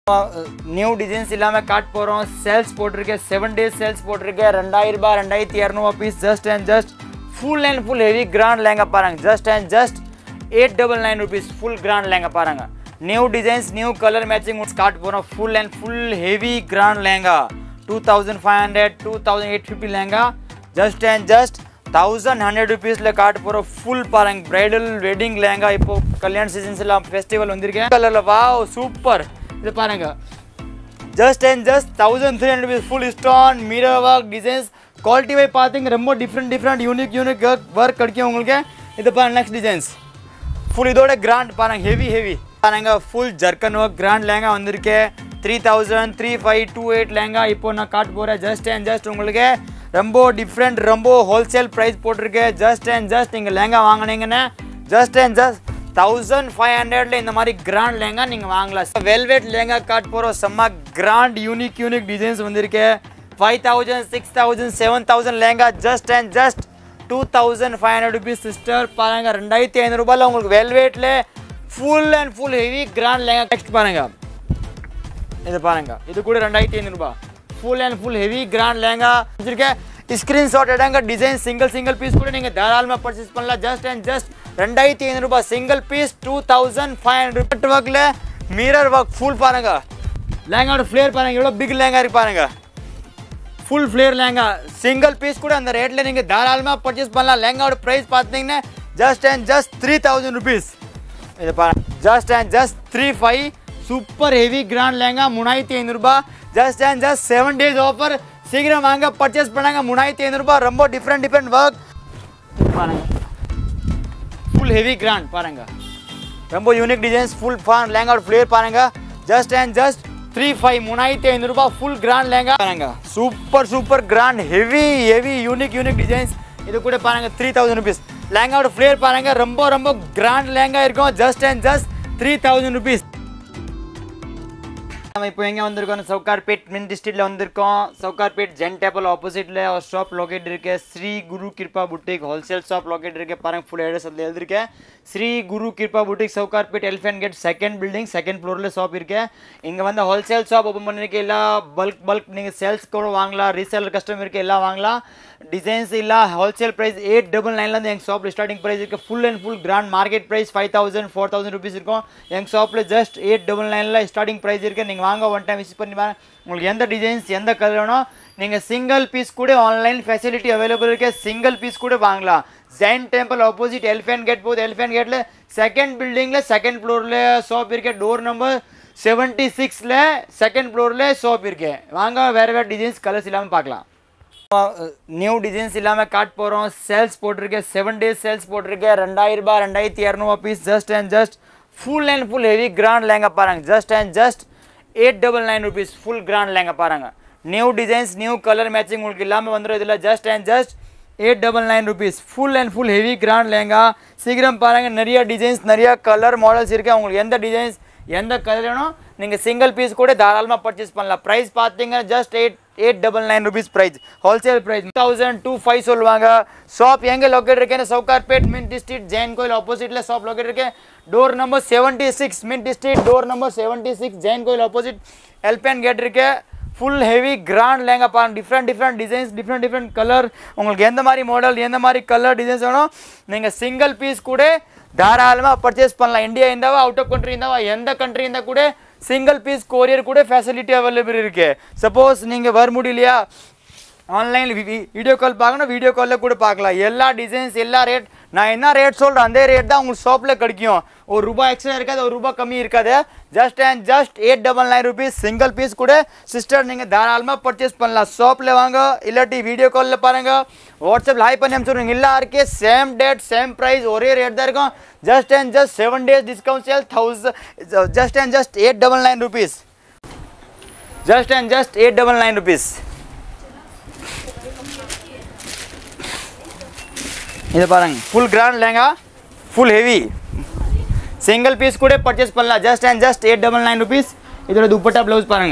new designs இல்லாமல் காட் போகிறோம் சேல்ஸ் போட்டிருக்கேன் செவன் டேஸ் சேல்ஸ் போட்டிருக்கேன் ரெண்டாயிரம் ரூபாய் ரெண்டாயிரத்தி இரநூறுவா piece just and just full and full heavy grand lehenga பாருங்க just and just eight double nine rupees full grand lehenga பாருங்க new designs new colour matching காட் போகிறோம் full and full heavy grand lehenga two thousand five hundred two thousand eight fifty lehenga just and just thousand hundred ருபீஸில் காட்ட போகிற full பாருங்க bridal wedding lehenga இப்போ கல்யாண seasons எல்லாம் ஃபெஸ்டிவல் வந்திருக்கேன் கலரில் வா சூப்பர் இது பாருங்க just and just thousand three hundred rupees full stone mirror work designs quality வை பார்த்தீங்க ரொம்ப different different unique unique work கிடைக்கும் உங்களுக்கு இது பாருங்க நெக்ஸ்ட் டிசைன்ஸ் ஃபுல் இதோட கிராண்ட் பாருங்க ஹெவி ஹெவி பாருங்க ஃபுல் ஜர்க்கன் ஒர்க் கிராண்ட் லேங்கா வந்திருக்கு three thousand three five two eight lehenga இப்போ நான் காட்ட போகிறேன் ஜஸ்ட் அண்ட் ஜஸ்ட் உங்களுக்கு ரொம்ப டிஃப்ரெண்ட் ரொம்ப ஹோல்சேல் ப்ரைஸ் போட்டிருக்கேன் ஜஸ்ட் அண்ட் ஜஸ்ட் நீங்கள் லேங்கா வாங்கினீங்கன்னா just and just thousand five ஹண்ட்ரட்ல இந்த மாதிரி கிராண்ட் லேங்கா நீங்கள் வாங்கலாம் வெல்வெட் லேங்கா காட் போகிறோம் செம்ம கிராண்ட் யூனிக் யூனிக் டிசைன்ஸ் வந்திருக்கு five thousand six thousand seven thousand lehenga just and just two thousand five hundred rupees sister பாருங்க ரெண்டாயிரத்தி ஐநூறுரூபாயில் உங்களுக்கு வெல்வெட்டில் full and full heavy grand lehenga next பாருங்க இது பாருங்க இது கூட ரெண்டாயிரத்தி ஐநூறுரூபா full and full heavy grand lehenga வச்சிருக்கேன் ஸ்க்ரீன்ஷாட் எடுங்க டிசைன் சிங்கிள் சிங்கிள் பீஸ் கூட நீங்கள் தாராளமாக பர்ச்சேஸ் பண்ணலாம் ஜஸ்ட் அண்ட் ஜஸ்ட் ரெண்டாயிரத்தி ஐநூறுரூபா single piece two thousand five hundred ஒர்க்கில் மிரர் ஒர்க் ஃபுல் பாருங்க லேங்காவோட ஃப்ளேர் பாருங்க எவ்வளோ பிக் லேங்கா இருக்கு பாருங்க full flare lehenga single piece கூட அந்த ரேட்டில் நீங்கள் தாராளமாக பர்ச்சேஸ் பண்ணலாம் லேங்காவோட ப்ரைஸ் பார்த்தீங்கன்னா just and just three thousand rupees இது பாருங்க just and just three five super heavy grand lehenga மூணாயிரத்தி ஐநூறுரூபா just and just seven days offer சீக்கிரம் வாங்க பர்ச்சேஸ் பண்ணாங்க மூணாயிரத்தி ஐநூறுரூபா ரொம்ப டிஃப்ரெண்ட் டிஃப்ரெண்ட் ஒர்க் பாருங்க ஃபுல் ஹெவி கிராண்ட் பாருங்க ரொம்ப unique designs full fan lehenga flare பாருங்க just and just three five மூணாயிரத்தி ஐநூறுரூபா ஃபுல் கிராண்ட் லேங்கா பாருங்க super super grand heavy heavy unique unique designs இது கூட பாருங்க த்ரீ தௌசண்ட் ருபீஸ் லேங்காவோட ஃப்ளேர் பாருங்க ரொம்ப ரொம்ப கிராண்ட் லேங்கா இருக்கும் just and just three thousand rupees நம்ம இப்போ எங்கே வந்திருக்கோம் சவுகார்பேட் மின் டிஸ்ட்ரிக்ட்ல வந்திருக்கோம் சவுகார்பேட் ஜென் டேபிள் ஆப்போசிட்ல ஒரு ஷாப் லொக்கேட் இருக்கு Sri Guru Kripa boutique wholesale shop locate இருக்கு பாருங்க ஃபுல் அட்ரஸ் அதில் எழுதிருக்கேன் Sri Guru Kripa boutique Sowcarpet elephant gate second building second ஃப்ளோரில் ஷாப் இருக்கு இங்கே வந்து ஹோல்சேல் ஷாப் ஓப்பன் பண்ணிருக்கு எல்லா பல்க் பல்க் நீங்கள் சேல்ஸ் கூட வாங்கலாம் ரீசேலர் கஸ்டமருக்கு எல்லாம் வாங்கலாம் டிசைன்ஸ் ಇಲ್ಲ ಹೋಲ್ಸೇಲ್ ಪ್ರೈಸ್ ಏಟ್ ಡಬಲ್ ನೈನ್லேருந்து எங்கள் ஷாப்பில் ஸ்டார்டிங் ப்ரைஸ் இருக்குது full and full grand market price five thousand four thousand rupees இருக்கும் எங்கள் ஷாப்பில் ஜஸ்ட் எயிட் டபுள் நைனில் ஸ்டார்டிங் ப்ரைஸ் இருக்குது நீங்கள் வாங்க ஒன் டைம் விசிட் பண்ணி பாருங்க உங்களுக்கு எந்த டிசைன்ஸ் எந்த கலர் வேணும் நீங்கள் சிங்கிள் பீஸ் கூட ஆன்லைன் ஃபெசிலிட்டி அவைலபிள் இருக்கு சிங்கிள் பீஸ் கூட வாங்கலாம் Jain temple opposite elephant gate போகுது எலிஃபென்ட் கேட்டில் செகண்ட் பில்டிங்கில் செகண்ட் ஃப்ளோரில் ஷாப் இருக்கு டோர் நம்பர் செவன்ட்டி சிக்ஸில் செகண்ட் ஃப்ளோரில் ஷாப் இருக்கு வாங்க வேறு வேறு டிசைன்ஸ் கலர்ஸ் இல்லாமல் பார்க்கலாம் நியூ டிசைன்ஸ் இல்லாமல் காட் போகிறோம் சேல்ஸ் போட்டிருக்கேன் செவன் டேஸ் சேல்ஸ் போட்டிருக்கேன் ரெண்டாயிரம் ரூபாய் ரெண்டாயிரத்தி இரநூறுவா piece just and just full and full heavy grand lehenga பாருங்க just and just eight double nine rupees full grand lehenga பாருங்க new designs new colour matching உங்களுக்கு இல்லாமல் வந்துடும் இதில் just and just eight double nine rupees full and full heavy grand lehenga சீக்கிரம் பாருங்கள் நிறைய designs நிறைய கலர் மாடல்ஸ் இருக்குது உங்களுக்கு எந்த டிசைன்ஸ் எந்த கலர் வேணும் நீங்கள் சிங்கிள் பீஸ் கூட தாராளமாக பர்ச்சேஸ் பண்ணலாம் ப்ரைஸ் பார்த்தீங்கன்னா just eight eight double nine rupees price wholesale price thousand two five சொல்லுவாங்க ஷாப் எங்கே லொக்கேட் இருக்கேன்னு சவுகார்பேட் மின் டிஸ்ட்ரிக்ட் ஜெயின் கோயில் ஆப்போசிட்டில் ஷாப் லொக்கேட் இருக்கேன் door number seventy six mint district door number seventy six Jain கோயில் ஆப்போசிட் எல்பேன் கேட் இருக்கு full heavy grand lehenga பாருங்க different different designs different different colour உங்களுக்கு எந்த மாதிரி மாடல் எந்த மாதிரி கலர் டிசைன்ஸ் வேணும் நீங்கள் சிங்கிள் பீஸ் கூட தாராளமாக பர்ச்சேஸ் பண்ணலாம் இந்தியா இருந்தாவா அவுட் ஆஃப் கண்ட்ரி இருந்தாவா எந்த கண்ட்ரி இருந்தால் கூட சிங்கிள் பீஸ் கொரியர் கூட ஃபெசிலிட்டி அவைலபிள் இருக்கு சப்போஸ் நீங்கள் வர முடியலையா ஆன்லைன் வீடியோ கால் பார்க்கணும் வீடியோ காலில் கூட பார்க்கலாம் எல்லா டிசைன்ஸ் எல்லா ரேட் நான் என்ன ரேட் சொல்கிறேன் அந்த ரேட் தான் உங்களுக்கு ஷாப்பில் கிடைக்கும் ஒரு ரூபாய் எக்ஸ்ட்ரா இருக்காது ஒரு ரூபாய் கம்மி இருக்காது just and just eight double nine rupees single piece கூட சிஸ்டர் நீங்கள் தாராளமாக பர்ச்சேஸ் பண்ணலாம் ஷாப்பில் வாங்க இல்லாட்டி வீடியோ காலில் பாருங்கள் வாட்ஸ்அப்பில் ஹாய் பண்ணி அனுப்பிச்சுடுங்க எல்லாருக்கே சேம் டேட் சேம் ப்ரைஸ் ஒரே ரேட் தான் இருக்கும் just and just seven days discount sale thousand just and just eight double nine rupees just and just eight double nine rupees இது பாருங்க full grand lehenga full heavy single piece கூட purchase பண்ணலாம் just and just eight double nine rupees இதோட dupatta blouse பாருங்க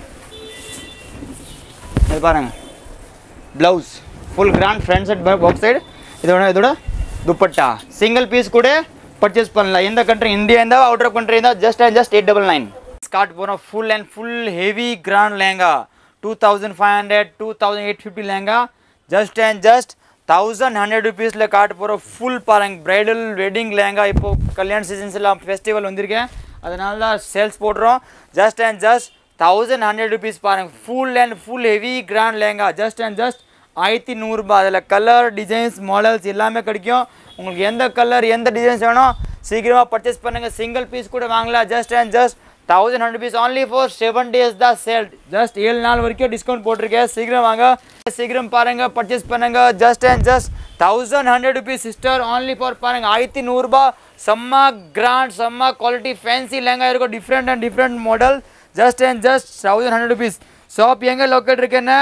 இது பாருங்க blouse full grand front side back side இதோட இதோட துப்பட்டா சிங்கிள் பீஸ் கூட பர்ச்சேஸ் பண்ணலாம் எந்த கண்ட்ரி இந்தியா இருந்தால் அவுட் ஆஃப் கண்ட்ரி இருந்தால் just and just eight double nine காட்டு போகிறோம் full and full heavy grand lehenga two thousand five hundred two thousand eight fifty lehenga just and just thousand hundred ருபீஸில் காட்டு போகிறோம் ஃபுல் பாருங்க பிரைடல் வெட்டிங் லேங்கா இப்போது கல்யாண சீசன்ஸ் எல்லாம் ஃபெஸ்டிவல் வந்திருக்கேன் அதனால தான் சேல்ஸ் போடுறோம் just and just thousand hundred rupees பாருங்க full and full heavy grand lehenga just and just ஆயிரத்தி நூறுரூபா அதில் கலர் டிசைன்ஸ் மாடல்ஸ் எல்லாமே கிடைக்கும் உங்களுக்கு எந்த கலர் எந்த டிசைன்ஸ் வேணும் சீக்கிரமாக பர்ச்சேஸ் பண்ணுங்கள் சிங்கிள் பீஸ் கூட வாங்கலாம் just and just thousand hundred piece only for seven days தான் சேல் ஜஸ்ட் ஏழு நாள் வரைக்கும் டிஸ்கவுண்ட் போட்டிருக்கேன் சீக்கிரம் வாங்க சீக்கிரம் பாருங்க பர்ச்சேஸ் பண்ணுங்க just and just thousand hundred rupees sister only for பாருங்க ஆயிரத்தி நூறுரூபா செம்ம கிராண்ட் செம்ம குவாலிட்டி ஃபேன்சி லெங்கா இருக்கும் different and different model just and just thousand hundred rupees shop எங்கே லொக்கேட் இருக்குன்னு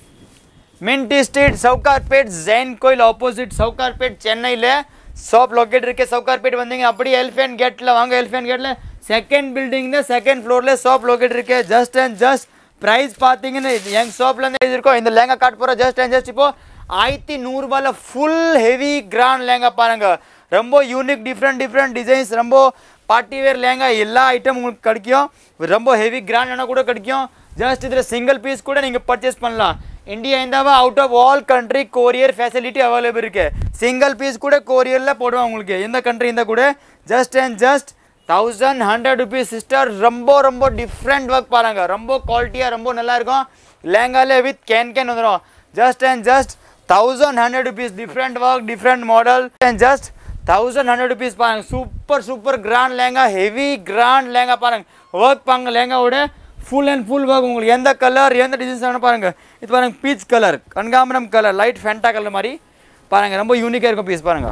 மின்டி ஸ்ட்ரீட் சவுகார்பேட் ஜெயின் கோயில் ஆப்போசிட் சவுகார்பேட் சென்னையில் ஷாப் லொக்கேட் இருக்கு சவுகார்பேட் வந்தீங்க அப்படியே எலிஃபென்ட் கேட்டில் வாங்க எலிஃபென்ட் கேட்டில் செகண்ட் பில்டிங்ல செகண்ட் ஃப்ளோரில் ஷாப் லொக்கேட் இருக்கு ஜஸ்ட் அண்ட் ஜஸ்ட் ப்ரைஸ் பார்த்தீங்கன்னா எங்க ஷாப்லேருந்து எழுதிருக்கோம் இந்த லேங்கா காட்ட போகிறோம் ஜஸ்ட் அண்ட் ஜஸ்ட் இப்போ ஆயிரத்தி நூறுரூபாயில் ஃபுல் ஹெவி கிராண்ட் லேங்கா பாருங்க ரொம்ப யூனிக் டிஃப்ரெண்ட் டிஃப்ரெண்ட் டிசைன்ஸ் ரொம்ப பார்ட்டி வேர் லேங்கா எல்லா ஐட்டம் உங்களுக்கு கிடைக்கும் ரொம்ப ஹெவி கிராண்டான கூட கிடைக்கும் ஜஸ்ட் இதில் சிங்கிள் பீஸ் கூட நீங்கள் பர்ச்சேஸ் பண்ணலாம் இந்தியா இருந்தாவா out of all country courier facility available இருக்கு சிங்கிள் பீஸ் கூட கொரியரில் போடுவோம் உங்களுக்கு எந்த கண்ட்ரி இருந்தால் கூட just and just thousand hundred rupees sister ரொம்ப ரொம்ப டிஃப்ரெண்ட் ஒர்க் பாருங்க ரொம்ப குவாலிட்டியாக ரொம்ப நல்லா இருக்கும் லேங்காலே வித் கேன் கேன் வந்துடும் just and just thousand hundred rupees different work different model and just thousand hundred rupees பாருங்க super super grand lehenga heavy grand lehenga பாருங்க ஒர்க் பாருங்க லேங்காவோட ஃபுல் அண்ட் ஃபுல் ஒர்க் உங்களுக்கு எந்த கலர் எந்த டிசைன்ஸ் வேணும் பாருங்க இது பாருங்க பீச் கலர் கனகாம்பரம் கலர் லைட் ஃபென்டா கலர் மாதிரி பாருங்க ரொம்ப யூனிக்காக இருக்கும் பீஸ் பாருங்க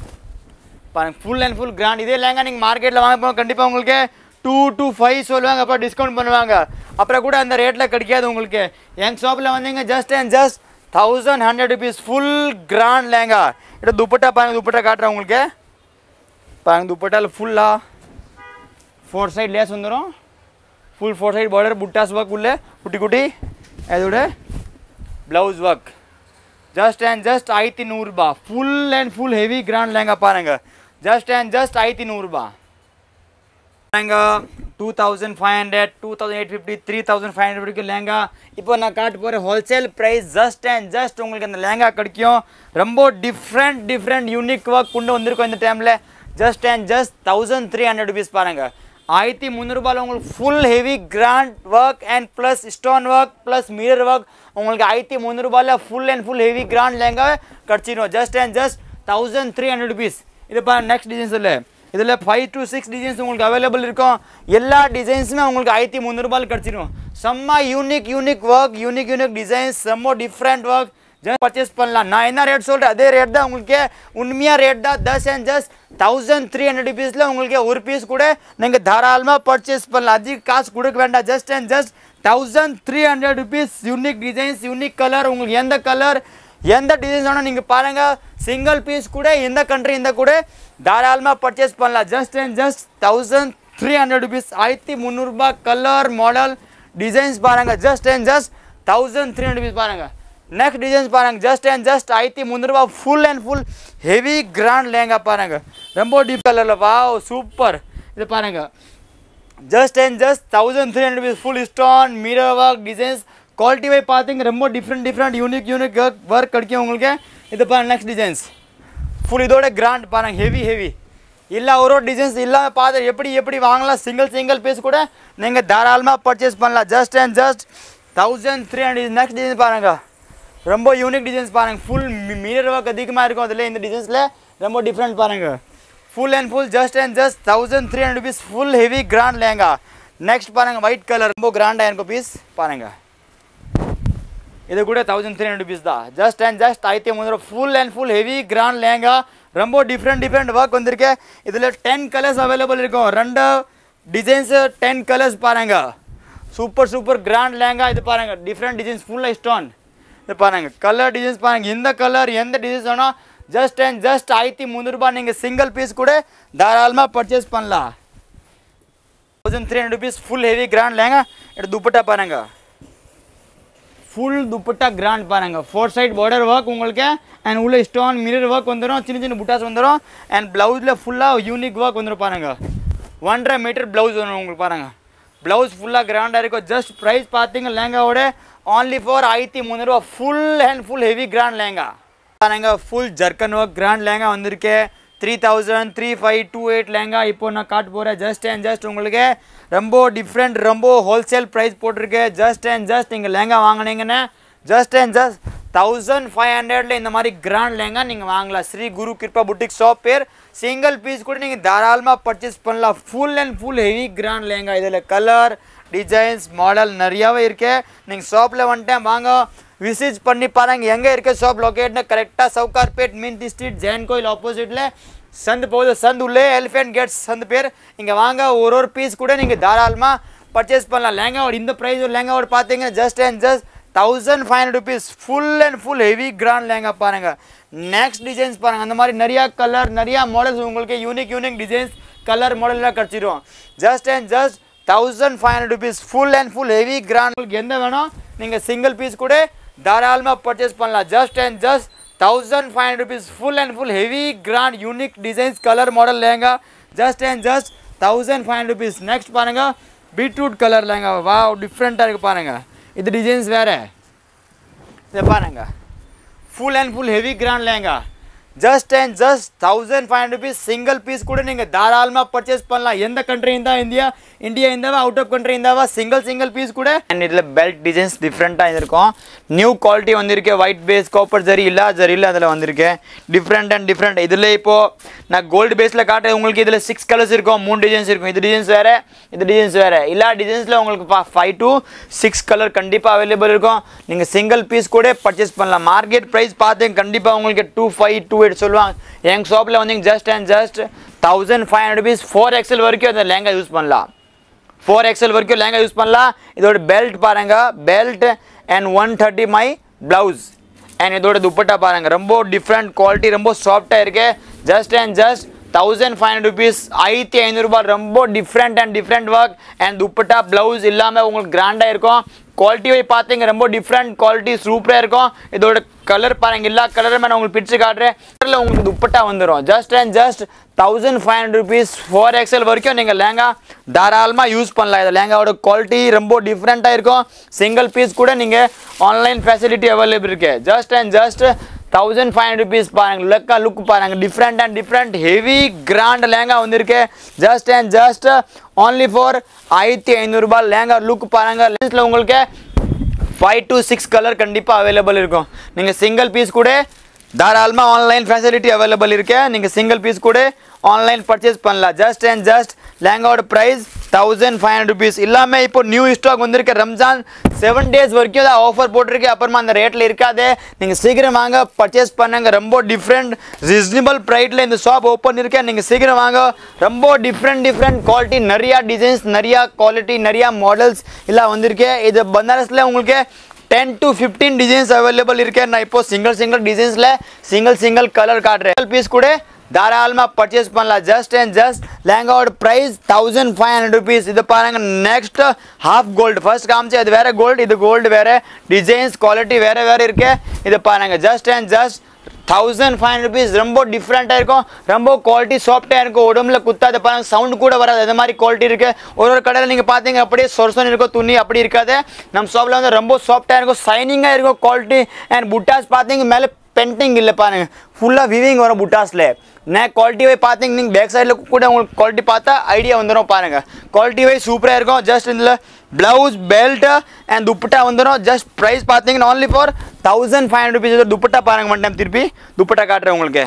பாருங்க ஃபுல் அண்ட் ஃபுல் கிராண்ட் இதே லேங்கா நீங்கள் மார்க்கெட்டில் வாங்க போனால் கண்டிப்பாக உங்களுக்கு டூ டூ ஃபைவ் சொல்லுவாங்க அப்புறம் டிஸ்கவுண்ட் பண்ணுவாங்க அப்புறம் கூட அந்த ரேட்டில் கிடைக்காது உங்களுக்கு எங்கள் ஷாப்பில் வந்தீங்க just and just thousand hundred rupees full grand lehenga இது துப்பட்டா பாருங்க துப்பட்டா காட்டுறேன் உங்களுக்கு பாருங்க துப்பட்டாவில் ஃபுல்லாக ஃபோர் சைட் லேஸ் வந்துடும் ஃபுல் ஃபோர் சைட் பார்டர் புட்டாஸ் ஒர்க் உள்ள குட்டி குட்டி அதோட blouse work just and just ஆயிரத்தி நூறுரூபா full and full heavy grand lehenga பாருங்க ஜஸ்ட் அண்ட் ஜஸ்ட் ஆயிரத்தி நூறுரூபா lehenga two thousand five hundred two thousand eight fifty three thousand five hundred வரைக்கும் லேங்கா இப்போ நான் காட்ட போகிற wholesale price just and just உங்களுக்கு அந்த லேங்கா கிடைக்கும் ரொம்ப டிஃப்ரெண்ட் டிஃப்ரெண்ட் யூனிக் ஒர்க் கொண்டு வந்திருக்கோம் இந்த டைமில் just and just thousand three hundred rupees பாருங்கள் ஆயிரத்தி முந்நூறுபாயில் உங்களுக்கு full heavy grand work and plus stone work plus mirror work உங்களுக்கு ஆயிரத்தி முந்நூறுபாயில் full and full heavy grand lehenga கிடச்சிடும் just and just thousand three hundred rupees இது பா நெக்ஸ்ட் டிசைன்ஸ் இல்லை இதில் ஃபைவ் டு சிக்ஸ் டிசைன்ஸ் உங்களுக்கு அவைலபிள் இருக்கும் எல்லா டிசைன்ஸுமே உங்களுக்கு ஆயிரத்தி முந்நூறுபாயில் கிடச்சிடும் செம்ம unique unique work unique unique designs செம்ம டிஃப்ரெண்ட் ஒர்க் ஜஸ்ட் பர்ச்சேஸ் பண்ணலாம் நான் என்ன ரேட் சொல்கிறேன் அதே ரேட் தான் உங்களுக்கு உண்மையாக ரேட் தான் தஸ் and just thousand three hundred ருபீஸில் உங்களுக்கு ஒரு பீஸ் கூட நீங்கள் தாராளமாக பர்ச்சேஸ் பண்ணலாம் அதிக காசு கொடுக்க வேண்டாம் just and just thousand three hundred rupees unique designs unique colour உங்களுக்கு எந்த கலர் எந்த டிசைன்ஸ் வேணும் நீங்கள் பாருங்கள் சிங்கிள் பீஸ் கூட எந்த கண்ட்ரி இருந்தால் கூட தாராளமாக பர்ச்சேஸ் பண்ணலாம் just and just thousand three hundred rupees ஆயிரத்தி முந்நூறுபா கலர் மாடல் டிசைன்ஸ் பாருங்கள் just and just thousand three hundred rupees பாருங்கள் நெக்ஸ்ட் டிசைன்ஸ் பாருங்க ஜஸ்ட் அண்ட் ஜஸ்ட் ஆயிரத்தி முந்நூறுபா full and full heavy grand lehenga பாருங்க ரொம்ப டீப் கலரில் வா சூப்பர் இது பாருங்க just and just thousand three hundred rupees full stone mirror work designs quality வை பார்த்தீங்க ரொம்ப different different unique unique work கிடைக்கும் உங்களுக்கு இது பாருங்க நெக்ஸ்ட் டிசைன்ஸ் ஃபுல் இதோட கிராண்ட் பாருங்க ஹெவி ஹெவி இல்லை ஒரு டிசைன்ஸ் இல்லாமல் பார்த்து எப்படி எப்படி வாங்கலாம் சிங்கிள் சிங்கிள் பீஸ் கூட நீங்கள் தாராளமாக பர்ச்சேஸ் பண்ணலாம் just and just thousand three hundred next design பாருங்க ரொம்ப யூனிக் டிசைன்ஸ் பாருங்க ஃபுல் மிரர் ஒர்க் அதிகமாக இருக்கும் அதில் இந்த டிசைன்ஸில் ரொம்ப டிஃப்ரெண்ட் பாருங்க full and full just and just thousand three hundred rupees full heavy grand lehenga next பாருங்க ஒயிட் கலர் ரொம்ப கிராண்டாக இருக்கும் பீஸ் பாருங்க இது கூட தௌசண்ட் த்ரீ ஹண்ட்ரட் ருபீஸ் தான் ஜஸ்ட் அண்ட் ஜஸ்ட் ஆயிரத்தி முந்நூறு full and full heavy grand lehenga ரொம்ப டிஃப்ரெண்ட் டிஃப்ரெண்ட் ஒர்க் வந்திருக்கு இதில் டென் கலர்ஸ் அவைலபிள் இருக்கும் ரெண்டு டிசைன்ஸு டென் கலர்ஸ் பாருங்க சூப்பர் சூப்பர் கிராண்ட் லேங்கா இது பாருங்க டிஃப்ரெண்ட் டிசைன்ஸ் ஃபுல்லாக ஸ்டோன் இது பாருங்க கலர் டிசைன்ஸ் பாருங்க எந்த கலர் எந்த டிசைன்ஸ் வேணும் ஜஸ்ட் அண்ட் ஜஸ்ட் ஆயிரத்தி முந்நூறுபா நீங்கள் சிங்கிள் பீஸ் கூட தாராளமாக பர்ச்சேஸ் பண்ணலாம் thousand three hundred rupees full heavy grand lehenga இது துப்பட்டா பாருங்க ஃபுல் துப்பட்டா கிராண்ட் பாருங்க ஃபோர் சைட் பார்டர் ஒர்க் உங்களுக்கு அண்ட் உள்ள ஸ்டோன் மிரர் ஒர்க் வந்துடும் சின்ன சின்ன புட்டாஸ் வந்துடும் அண்ட் ப்ளவுஸில் ஃபுல்லாக யூனிக் ஒர்க் வந்துடும் பாருங்க ஒன்றரை மீட்டர் ப்ளவுஸ் வரும் உங்களுக்கு பாருங்க ப்ளவுஸ் ஃபுல்லாக கிராண்டாக இருக்கும் ஜஸ்ட் ப்ரைஸ் பார்த்தீங்க லேங்காவோட ஆன்லி ஃபார் ஆயிரத்தி முந்நூறுவா full and full heavy grand lehenga பாருங்க ஃபுல் ஜர்க்கன் ஒர்க் கிராண்ட் லேங்கா வந்திருக்கு three thousand three five two eight lehenga இப்போ நான் காட்ட போகிறேன் ஜஸ்ட் அண்ட் ஜஸ்ட் உங்களுக்கு ரொம்ப டிஃப்ரெண்ட் ரொம்ப ஹோல்சேல் ப்ரைஸ் போட்டிருக்கேன் ஜஸ்ட் அண்ட் ஜஸ்ட் நீங்கள் லேங்கா வாங்கினீங்கன்னா just and just thousand five ஹண்ட்ரட்ல இந்த மாதிரி கிராண்ட் லேங்கா நீங்கள் வாங்கலாம் ஸ்ரீ குரு கிருப்பா புட்டிக் ஷாப் பேர் சிங்கிள் பீஸ் கூட நீங்கள் தாராளமாக பர்ச்சேஸ் பண்ணலாம் full and full heavy grand lehenga இதில் கலர் டிசைன்ஸ் மாடல் நிறையாவே இருக்கு நீங்கள் ஷாப்பில் வந்துட்டேன் வாங்க விசிட் பண்ணி பாருங்க எங்கே இருக்க ஷாப் லொக்கேட்னு கரெக்டாக சவுகார்பேட் மீன் டிஸ்ட்ரிக்ட் ஜெயின் கோயில் ஆப்போசிட்டில் சந்து போகுது சந்து உள்ளே எலிஃபென்ட் கேட்ஸ் சந்து பேர் இங்கே வாங்க ஒரு ஒரு பீஸ் கூட நீங்கள் தாராளமாக பர்ச்சேஸ் பண்ணலாம் லேங்காவோட இந்த ப்ரைஸ் லேங்காவோட பார்த்தீங்கன்னா just and just thousand five hundred rupees full and full heavy grand lehenga பாருங்க நெக்ஸ்ட் டிசைன்ஸ் பாருங்க அந்த மாதிரி நிறையா கலர் நிறையா மாடல்ஸ் உங்களுக்கு யூனிக் யூனிக் டிசைன்ஸ் கலர் மாடல்லாம் கிடச்சிரும் just and just thousand five hundred rupees full and full heavy grand உங்களுக்கு எந்த வேணும் நீங்கள் சிங்கிள் பீஸ் கூட தாராளமாக பர்ச்சேஸ் பண்ணலாம் just and just thousand five hundred rupees full and full heavy grand unique designs colour model lehenga just and just thousand five hundred rupees next பாருங்க beetroot colour lehenga வா டிஃப்ரெண்ட்டாக இருக்குது பாருங்க இது டிசைன்ஸ் வேறு இதை பாருங்க full and full heavy grand lehenga just and just thousand five hundred rupees single piece கூட நீங்கள் தாராளமாக பர்ச்சேஸ் பண்ணலாம் எந்த கண்ட்ரி இருந்தா இந்தியா இந்தியா இருந்தாவா அவுட் ஆஃப் கண்ட்ரி இருந்தாவா சிங்கிள் சிங்கிள் பீஸ் கூட அண்ட் இதில் பெல்ட் டிசைன்ஸ் டிஃப்ரெண்ட்டாக இருக்கும் நியூ குவாலிட்டி வந்திருக்கு ஒயிட் பேஸ் காப்பர் ஜரி இல்லை ஜரியில் அதில் வந்திருக்கு டிஃப்ரெண்ட் அண்ட் டிஃப்ரெண்ட் இதில் இப்போது நான் கோல்டு பேஸில் காட்டுறது உங்களுக்கு இதில் சிக்ஸ் கலர்ஸ் இருக்கும் மூணு டிசைன்ஸ் இருக்கும் இது டிசைன்ஸ் வேறு இது டிசைன்ஸ் வேறு எல்லா டிசைன்ஸில் உங்களுக்கு ஃபைவ் டு சிக்ஸ் கலர் கண்டிப்பாக அவைலபிள் இருக்கும் நீங்கள் சிங்கிள் பீஸ் கூட பர்ச்சேஸ் பண்ணலாம் மார்க்கெட் ப்ரைஸ் பார்த்து கண்டிப்பாக உங்களுக்கு டூ ஃபைவ் டூ எயிட் சொல்லுவாங்க எங்கள் ஷாப்பில் வந்து just and just thousand five hundred rupees four XL வரைக்கும் அந்த லேங்கா யூஸ் பண்ணலாம் ஃபோர் எக்ஸல் வரைக்கும் லேங்கா யூஸ் பண்ணலாம் இதோட பெல்ட் பாருங்க பெல்ட் அண்ட் ஒன் தேர்ட்டி மை ப்ளவுஸ் அண்ட் இதோட துப்பட்டா பாருங்க ரொம்ப டிஃப்ரெண்ட் குவாலிட்டி ரொம்ப சாஃப்டாக இருக்கு just and just thousand five hundred rupees ஆயிரத்தி ஐநூறுரூபா ரொம்ப different and different work and dupatta blouse இல்லாமல் உங்களுக்கு கிராண்டாக இருக்கும் குவாலிட்டி வை பார்த்தீங்க ரொம்ப டிஃப்ரெண்ட் குவாலிட்டி சூப்பராக இருக்கும் இதோட கலர் பாருங்க எல்லா கலருமே நான் உங்களுக்கு பிடிச்சு காட்டுறேன் கலரில் உங்களுக்கு துப்பட்டா வந்துடும் just and just thousand five hundred rupees four XL வரைக்கும் நீங்கள் லேங்கா தாராளமாக யூஸ் பண்ணலாம் இந்த லேங்காவோட குவாலிட்டி ரொம்ப டிஃப்ரெண்ட்டாக இருக்கும் சிங்கிள் பீஸ் கூட நீங்கள் ஆன்லைன் ஃபெசிலிட்டி அவைலபிள் இருக்கு just and just thousand five hundred rupees பாருங்க லுக்கா லுக் பாருங்க different and different heavy grand lehenga வந்திருக்கு just and just only for ஆயிரத்தி ஐநூறுரூபா லேங்கா லுக் பாருங்க லென்ஸில் உங்களுக்கு ஃபைவ் டு சிக்ஸ் கலர் கண்டிப்பாக அவைலபிள் இருக்கும் நீங்கள் சிங்கிள் பீஸ் கூட தாராளமாக ஆன்லைன் ஃபெசிலிட்டி அவைலபிள் இருக்கு நீங்கள் சிங்கிள் பீஸ் கூட ஆன்லைன் பர்ச்சேஸ் பண்ணலாம் ஜஸ்ட் அண்ட் ஜஸ்ட் லேங்காவோட price thousand five hundred rupees எல்லாமே இப்போ நியூ ஸ்டாக் வந்திருக்கு ரம்ஜான் செவன் டேஸ் வரைக்கும் தான் ஆஃபர் போட்டிருக்கு அப்புறமா அந்த ரேட்டில் இருக்காது நீங்கள் சீக்கிரம் வாங்க பர்ச்சேஸ் பண்ணுங்க ரொம்ப டிஃப்ரெண்ட் ரீசனபிள் ப்ரைஸில் இந்த ஷாப் ஓப்பன் இருக்கு நீங்கள் சீக்கிரம் வாங்க ரொம்ப டிஃப்ரெண்ட் டிஃப்ரெண்ட் குவாலிட்டி நிறையா டிசைன்ஸ் நிறையா குவாலிட்டி நிறையா மாடல்ஸ் எல்லாம் வந்திருக்கு இது பனாரஸில் உங்களுக்கு ten to fifteen designs available இருக்கு நான் இப்போ சிங்கிள் சிங்கிள் டிசைன்ஸில் சிங்கிள் சிங்கிள் கலர் காட்டுறேன் பீஸ் கூட தாராளமாக பர்ச்சேஸ் பண்ணலாம் ஜஸ்ட் அண்ட் ஜஸ்ட் லேங்காவோட price thousand five hundred rupees இது பாருங்க நெக்ஸ்ட் ஹாஃப் கோல்டு ஃபர்ஸ்ட் காமிச்சு அது வேற கோல்டு இது கோல்டு வேற டிசைன்ஸ் குவாலிட்டி வேற வேற இருக்கு இது பாருங்க just and just thousand five hundred rupees ரொம்ப டிஃப்ரெண்ட்டாக இருக்கும் ரொம்ப குவாலிட்டி சாஃப்டாக இருக்கும் உடம்புல குத்தாத பாருங்க சவுண்ட் கூட வராது அந்த மாதிரி குவாலிட்டி இருக்கு ஒரு ஒரு கடையில் நீங்கள் பார்த்தீங்க அப்படியே சொரசன் இருக்கும் துணி அப்படி இருக்காது நம்ம ஷாப்பில் வந்து ரொம்ப சாஃப்டாக இருக்கும் சைனிங்காக இருக்கும் குவாலிட்டி அண்ட் புட்டாஸ் பார்த்தீங்க மேலே பெயிண்டிங் இல்லை பாருங்க ஃபுல்லாக விவிங் வரும் புட்டாஸில் நான் குவாலிட்டி வை பார்த்தீங்க நீங்கள் பேக் சைடில் கூட உங்களுக்கு குவாலிட்டி பார்த்தா ஐடியா வந்துடும் பாருங்க குவாலிட்டி வை சூப்பராக இருக்கும் ஜஸ்ட் இதில் ப்ளவுஸ் பெல்ட் அண்ட் துப்பட்டா வந்துடும் ஜஸ்ட் ப்ரைஸ் பார்த்தீங்கன்னா only for thousand five hundred rupees dupatta பாருங்க ஒன் டைம் திருப்பி துப்பட்டா காட்டுறேன் உங்களுக்கு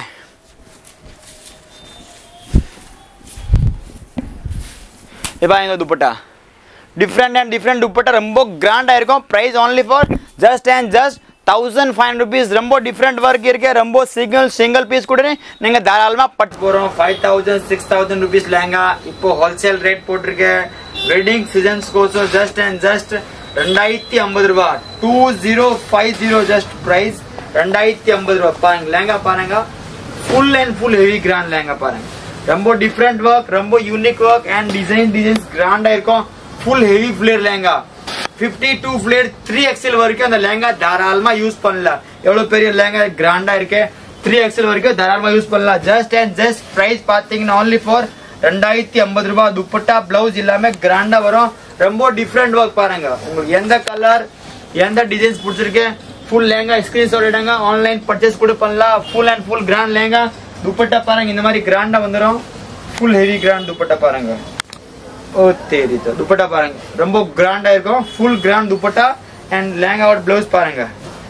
இப்போ இந்த dupatta different and different dupatta ரொம்ப கிராண்டாக இருக்கும் price only for just and just thousand five hundred rupees ரொம்ப டிஃப்ரெண்ட் ஒர்க் இருக்கு ரொம்ப சிங்கிள் சிங்கிள் பீஸ் கூட நீங்கள் தாராளமாக பட்டு போகிறோம் five thousand six thousand rupees lehenga இப்போ ஹோல்சேல் ரேட் போட்டிருக்கு வெட்டிங் சீசன்ஸ் கோசம் ஜஸ்ட் அண்ட் ஜஸ்ட் ரெண்டாயிரத்தி ஐம்பது ரூபா two zero five zero just price ரெண்டாயிரத்தி ஐம்பது ரூபா பாருங்க லேங்கா பாருங்க full and full heavy grand lehenga பாருங்க ரொம்ப டிஃப்ரெண்ட் ஒர்க் ரொம்ப unique work and design designs கிராண்டா இருக்கும் full heavy flare lehenga 52 two flare three XL வரைக்கும் அந்த லேங்கா தாராளமா யூஸ் பண்ணலாம் எவ்வளவு பெரிய லேங்கா கிராண்டா இருக்கு த்ரீ எக்ஸல் வரைக்கும் தாராளமா யூஸ் பண்ணலாம் ஜஸ்ட் அண்ட் ஜஸ்ட் பிரைஸ் பாத்தீங்கன்னா only ஃபார் ரெண்டாயிரத்தி ஐம்பது ரூபாய் துப்பட்டா பிளவுஸ் இல்லாம கிராண்டா வரும் ரொம்ப டிஃப்ரெண்ட் ஒர்க் பாருங்க உங்களுக்கு எந்த கலர் எந்த டிசைன்ஸ் பிடிச்சிருக்கு ஃபுல் லேங்கா ஸ்கிரீன் சொல்லிடுங்க ஆன்லைன் பர்ச்சேஸ் கூட பண்ணலாம் full and full grand lehenga dupatta பாருங்க இந்த மாதிரி கிராண்டா வந்துடும் ஃபுல் ஹெவி கிராண்ட் துப்பட்டா பாருங்க ஓ தேதி துப்பட்டா பாருங்க ரொம்ப கிராண்டா இருக்கும் ஃபுல் கிராண்ட் துப்பட்டா அண்ட் லேங்காவோட பிளவுஸ் பாருங்க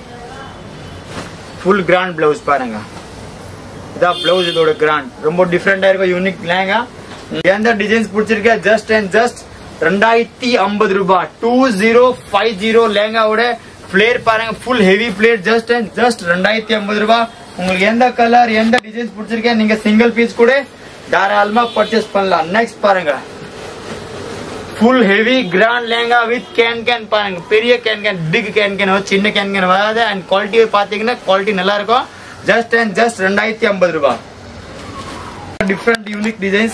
ஃபுல் கிராண்ட் பிளவுஸ் பாருங்க இதான் பிளவுஸ் இதோட கிராண்ட் ரொம்ப டிஃப்ரெண்டா இருக்கும் யூனிக் லேங்கா எந்த டிசைன்ஸ் பிடிச்சிருக்க ஜஸ்ட் அண்ட் ஜஸ்ட் ரெண்டாயிரத்தி ஐம்பது ரூபாய் டூ ஜீரோ ஃபைவ் ஜீரோ லேங்காவோட பிளேர் பாருங்க full heavy flare just and just ரெண்டாயிரத்தி ஐம்பது ரூபாய் உங்களுக்கு எந்த கலர் எந்த டிசைன்ஸ் பிடிச்சிருக்க நீங்க சிங்கிள் பீஸ் கூட தாராளமா பர்ச்சேஸ் பண்ணலாம் நெக்ஸ்ட் பாருங்க full heavy grand lehenga with can can பாருங்க பெரிய can can big can can சின்ன கேன் கேன் வராது அண்ட் குவாலிட்டி பாத்தீங்கன்னா குவாலிட்டி நல்லா இருக்கும் ஜஸ்ட் அண்ட் ஜஸ்ட் ரெண்டாயிரத்தி ஐம்பது ரூபாய் டிஃப்ரெண்ட் யூனிக் டிசைன்ஸ்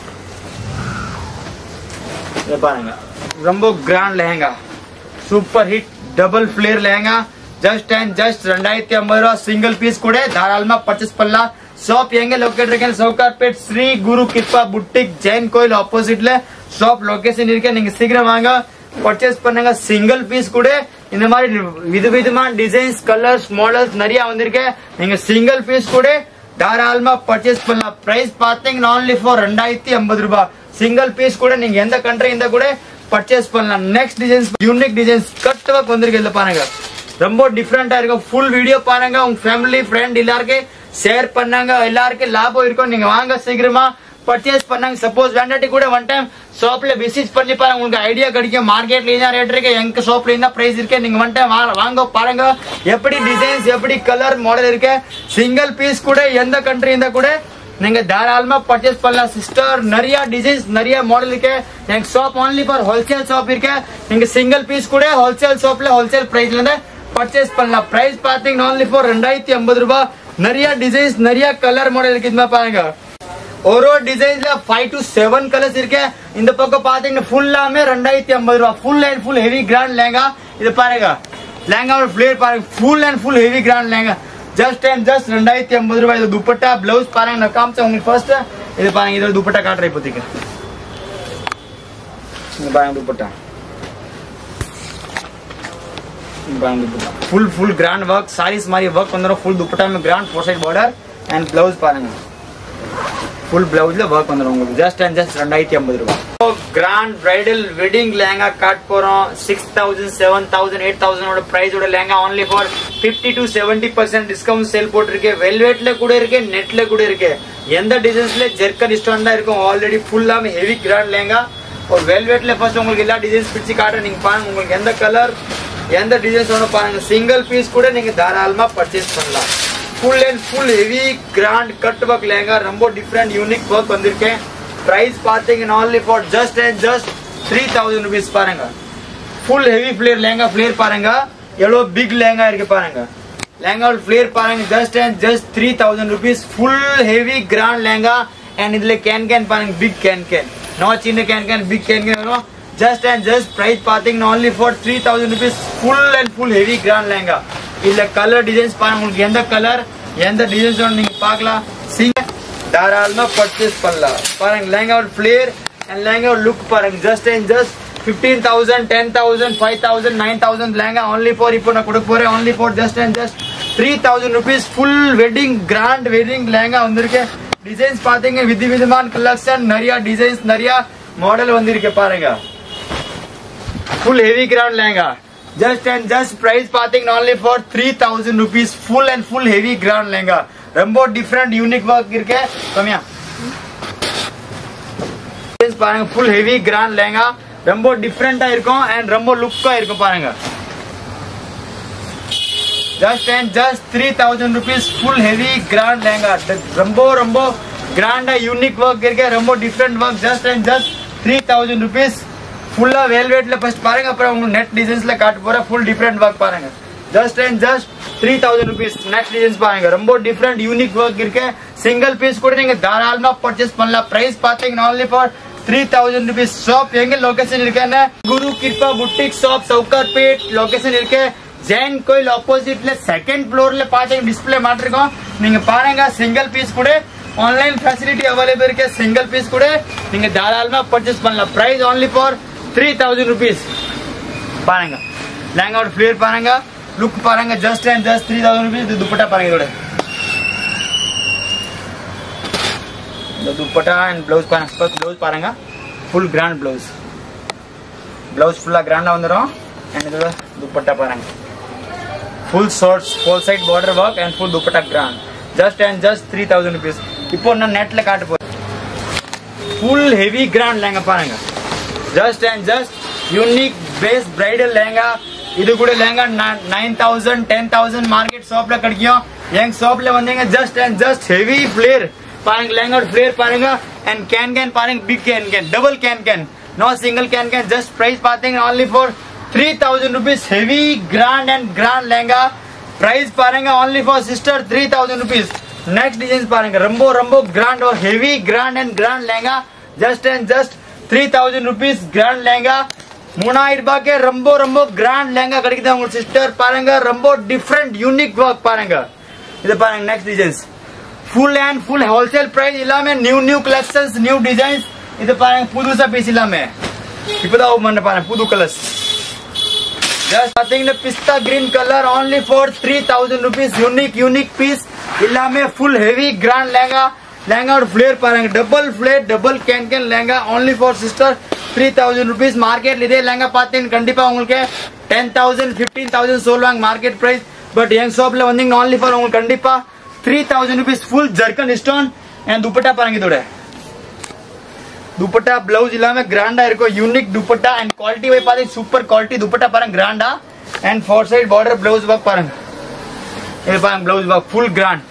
பாருங்க ரொம்ப grand lehenga super hit double flare lehenga just and just ரெண்டாயிரத்தி ஐம்பது ரூபா சிங்கிள் பீஸ் கூட தாராளமா பர்ச்சேஸ் பண்ணலாம் ஷாப் எங்க லொக்கேட் இருக்கேன் சவுகார்பேட் ஸ்ரீ குரு கிருப்பா புட்டிக் ஜெயின் கோயில் ஆப்போசிட்ல ஷாப் லொகேஷன் இருக்கு நீங்க சீக்கிரம் வாங்க பர்ச்சேஸ் பண்ணுங்க சிங்கிள் பீஸ் கூட இந்த மாதிரி விதவிதமான டிசைன்ஸ் கலர்ஸ் மாடல்ஸ் நிறைய வந்திருக்கு நீங்க சிங்கிள் பீஸ் கூட தாராளமா பர்ச்சேஸ் பண்ணலாம் பிரைஸ் பாத்தீங்கன்னா only ஃபார் ரெண்டாயிரத்தி ஐம்பது ரூபாய் சிங்கிள் பீஸ் கூட நீங்க எந்த கண்ட்ரி இருந்தா கூட பர்ச்சேஸ் பண்ணலாம் next designs unique designs cut work வந்திருக்கு இதுல பாருங்க ரொம்ப டிஃப்ரெண்டா இருக்கும் ஃபுல் வீடியோ பாருங்க உங்க ஃபேமிலி ஃப்ரெண்ட் எல்லாருக்கும் ஷேர் பண்ணாங்க எல்லாருக்கும் லாபம் இருக்கும் நீங்க வாங்க சீக்கிரமா பர்ச்சேஸ் பண்ணாங்க சப்போஸ் வேண்டாட்டி கூட ஒன் டைம் ஷாப்ல விசிட் பண்ணி பாருங்க உங்களுக்கு ஐடியா கிடைக்கும் மார்க்கெட்ல என்ன ரேட் இருக்கு எங்க ஷாப்ல என்ன பிரைஸ் இருக்கு நீங்க ஒன் டைம் வாங்க பாருங்க எப்படி டிசைன்ஸ் எப்படி கலர் மாடல் இருக்கு சிங்கிள் பீஸ் கூட எந்த கண்ட்ரி இருந்தா கூட நீங்க தாராளமா பர்ச்சேஸ் பண்ணலாம் சிஸ்டர் நிறைய டிசைன்ஸ் நிறைய மாடல் இருக்கு எங்க shop only for wholesale shop இருக்கு நீங்க சிங்கிள் பீஸ் கூட ஹோல்சேல் ஷாப்ல ஹோல்சேல் பிரைஸ்ல இருந்து பர்ச்சேஸ் பண்ணலாம் பிரைஸ் பாத்தீங்கன்னா only ஃபார் ரெண்டாயிரத்தி ஐம்பது ரூபாய் நிறைய டிசைன்ஸ் நிறைய கலர் மாடல் இருக்கு இந்த மாதிரி பாருங்க ஒரு ஒரு டிசைன்ல ஃபைவ் டு செவன் கலர்ஸ் இருக்கு இந்த பக்கம் பாத்தீங்கன்னா ஃபுல்லாமே ரெண்டாயிரத்தி ஐம்பது ரூபாய் full and full heavy grand lehenga இது பாருங்க லேங்காவோட ஃபிளேர் பாருங்க full and full heavy grand lehenga just and just ரெண்டாயிரத்தி ஐம்பது ரூபாய் இது துப்பட்டா பிளவுஸ் பாருங்க நான் காமிச்சேன் உங்களுக்கு ஃபர்ஸ்ட் இது பாருங்க இதோட துப்பட்டா காட்டுறேன் இப்போதைக்கு இது பாருங்க dupatta full full grand work saris மாதிரி ஒர்க் வந்துடும் ஃபுல் துப்பட்டா में grand four side border and blouse பாருங்க ஃபுல் பிளவுஸ்ல ஒர்க் வந்துடும் உங்களுக்கு ஜஸ்ட் அண்ட் ஜஸ்ட் ரெண்டாயிரத்தி ஐம்பது ரூபாய் கிராண்ட் பிரைடல் வெட்டிங் லேங்கா காட் போறோம் six thousand seven thousand eight தௌசண்டோட பிரைஸோட lehenga only for fifty to seventy percent discount sale போட்டிருக்கு வெல்வெட்ல கூட இருக்கு நெட்ல கூட இருக்கு எந்த டிசைன்ஸ்ல ஜெர்கன் டிஸ்கவுண்ட் தான் இருக்கும் ஆல்ரெடி ஃபுல்லாமே ஹெவி கிராண்ட் லேங்கா ஒரு வெல்வெட்ல ஃபர்ஸ்ட் உங்களுக்கு எல்லா டிசைன்ஸ் பிடிச்சி காட்டுறேன் நீங்க பாருங்க உங்களுக்கு எந்த கலர் எந்த டிசைன்ஸ் வேணும் பாருங்க சிங்கிள் பீஸ் கூட நீங்க தாராளமா பர்ச்சேஸ் பண்ணலாம் full and full heavy grand cut work lehenga ரொம்ப டிஃப்ரெண்ட் யூனிக் ஒர்க் வந்திருக்கேன் பிரைஸ் பாத்தீங்கன்னா only for just and just three thousand rupees பாருங்க full heavy flare lehenga flare பாருங்க எவ்வளோ பிக் லேங்கா இருக்கு பாருங்க லேங்கா ஃபிளேர் பாருங்க just and just three thousand rupees full heavy grand lehenga and இதுல கேன் கேன் பாருங்க பிக் கேன் கேன் நோ சின்ன can can big can can வரும் ஜஸ்ட் அண்ட் ஜஸ்ட் பிரைஸ் பாத்தீங்கன்னா only for three thousand rupees full and full heavy grand lehenga இதுல colour designs பாருங்க உங்களுக்கு எந்த colour எந்த டிசைன்ஸ் வேணும் நீங்க பார்க்கலாம் சிங்க தாராளமா பர்ச்சேஸ் பண்ணலாம் பாருங்க லேங்காவோட ஃபிளேர் அண்ட் லேங்காவோட லுக் பாருங்க just and just fifteen thousand ten thousand five thousand nine thousand lehenga only for இப்போ நான் கொடுக்க போறேன் only for just and just three thousand rupees full wedding grand wedding lehenga வந்திருக்கு டிசைன்ஸ் பாத்தீங்க வித விதமான கலெக்ஷன் நிறைய டிசைன்ஸ் நிறைய மாடல் வந்திருக்கு பாருங்க full heavy grand lehenga just and just price பாத்தீங்கன்னா only for three thousand rupees full and full heavy grand lehenga ரொம்ப டிஃப்ரெண்ட் யூனிக் ஒர்க் இருக்கு கம்மியா பாருங்க ஃபுல் ஹெவி கிராண்ட் லேங்கா ரொம்ப டிஃப்ரெண்டா இருக்கும் அண்ட் ரொம்ப லுக்கா இருக்கும் பாருங்க just and just three thousand rupees full heavy grand lehenga ரொம்ப ரொம்ப கிராண்டா யூனிக் ஒர்க் இருக்கு ரொம்ப different work just and just three thousand rupees ஃபுல்லா வேல்வேட்ல ஃபர்ஸ்ட் பாருங்க அப்புறம் உங்களுக்கு நெட் டிசைன்ஸ்ல காட்ட போற ஃபுல் டிஃப்ரெண்ட் ஒர்க் பாருங்க just and just three thousand rupees next designs பாருங்க ரொம்ப டிஃப்ரெண்ட் யூனிக் ஒர்க் இருக்கு சிங்கிள் பீஸ் கூட நீங்க தாராளமா பர்ச்சேஸ் பண்ணலாம் பிரைஸ் பாத்தீங்கன்னா only for three thousand rupees shop எங்க லொகேஷன் இருக்குன்னு Guru Kirupa boutique shop Sowcarpet location இருக்கு ஜெயின் கோயில் ஆப்போசிட்ல செகண்ட் ஃப்ளோர்ல பாத்தீங்க டிஸ்பிளே மாட்டிருக்கோம் நீங்க பாருங்க சிங்கிள் பீஸ் கூட ஆன்லைன் ஃபெசிலிட்டி அவைலபிள் இருக்கு சிங்கிள் பீஸ் கூட நீங்க தாராளமா பர்ச்சேஸ் பண்ணலாம் price only for three thousand rupees பாருங்க லேங்காவோட ஃபிளேர் பாருங்க லுக் பாருங்க just and just three thousand rupees இது துப்பட்டா பாருங்க இதோட இந்த துப்பட்டா அண்ட் ப்ளவுஸ் பாருங்க ஃபர்ஸ்ட் ப்ளவுஸ் பாருங்க ஃபுல் கிராண்ட் ப்ளவுஸ் ப்ளவுஸ் ஃபுல்லாக கிராண்டாக வந்துடும் அண்ட் இதோட துப்பட்டா பாருங்க full shorts full side border work and full dupatta grand just and just three thousand rupees இப்போ நான் நெட்டில் காட்ட போகிறேன் ஃபுல் ஹெவி கிராண்ட் லேங்க பாருங்க just and just unique base bridal lehenga இது கூட lehenga nine thousand ten thousand market ஷாப்ல கிடைக்கும் எங்க ஷாப்ல வந்தீங்க just and just heavy flare பாருங்க லேங்கா ஃபிளேர் பாருங்க அண்ட் கேன் கேன் பாருங்க big can can double can can no single can can just price பாத்தீங்க only for three thousand rupees heavy grand and grand lehenga price பாருங்க only for sister three thousand rupees next designs பாருங்க ரொம்ப ரொம்ப grand और heavy grand and grand lehenga just and just three thousand rupees grand lehenga மூணாயிரம் ரூபாய்க்கு ரொம்ப ரொம்ப கிராண்ட் லெஹங்கா கிடைக்குது உங்க சிஸ்டர் பாருங்க ரொம்ப டிஃப்ரெண்ட் யூனிக் ஒர்க் பாருங்க இது பாருங்க next designs full and full wholesale price எல்லாமே new new collections new designs இது பாருங்க புதுசா பீஸ் எல்லாமே இப்பதான் ஓபன் பண்ண பாருங்க புது கலர்ஸ் ஜஸ்ட் பாத்தீங்கன்னா pista green colour only for three thousand rupees unique unique piece எல்லாமே ஃபுல் ஹெவி கிராண்ட் லெஹங்கா லெஹங்காவோட ஃபிளேர் பாருங்க double flare double can can lehenga only for sister three thousand rupees மார்க்கெட்ல இதே லெஹங்கா பார்த்தீங்கன்னா கண்டிப்பா உங்களுக்கு டென் தௌசண்ட் ஃபிஃப்டீன் தௌசண்ட் சொல்லுவாங்க மார்க்கெட் பிரைஸ் பட் என் ஷாப்ல வந்தீங்க only ஃபார் உங்களுக்கு கண்டிப்பா three thousand rupees full zircon stone and dupatta பாருங்க இதோட துப்பட்டா பிளவுஸ் இல்லாம கிராண்டா இருக்கும் unique dupatta and quality wise பாத்தீங்க சூப்பர் குவாலிட்டி துப்பட்டா பாருங்க கிராண்டா and four side border blouse work பாருங்க இது பாருங்க blouse work full grand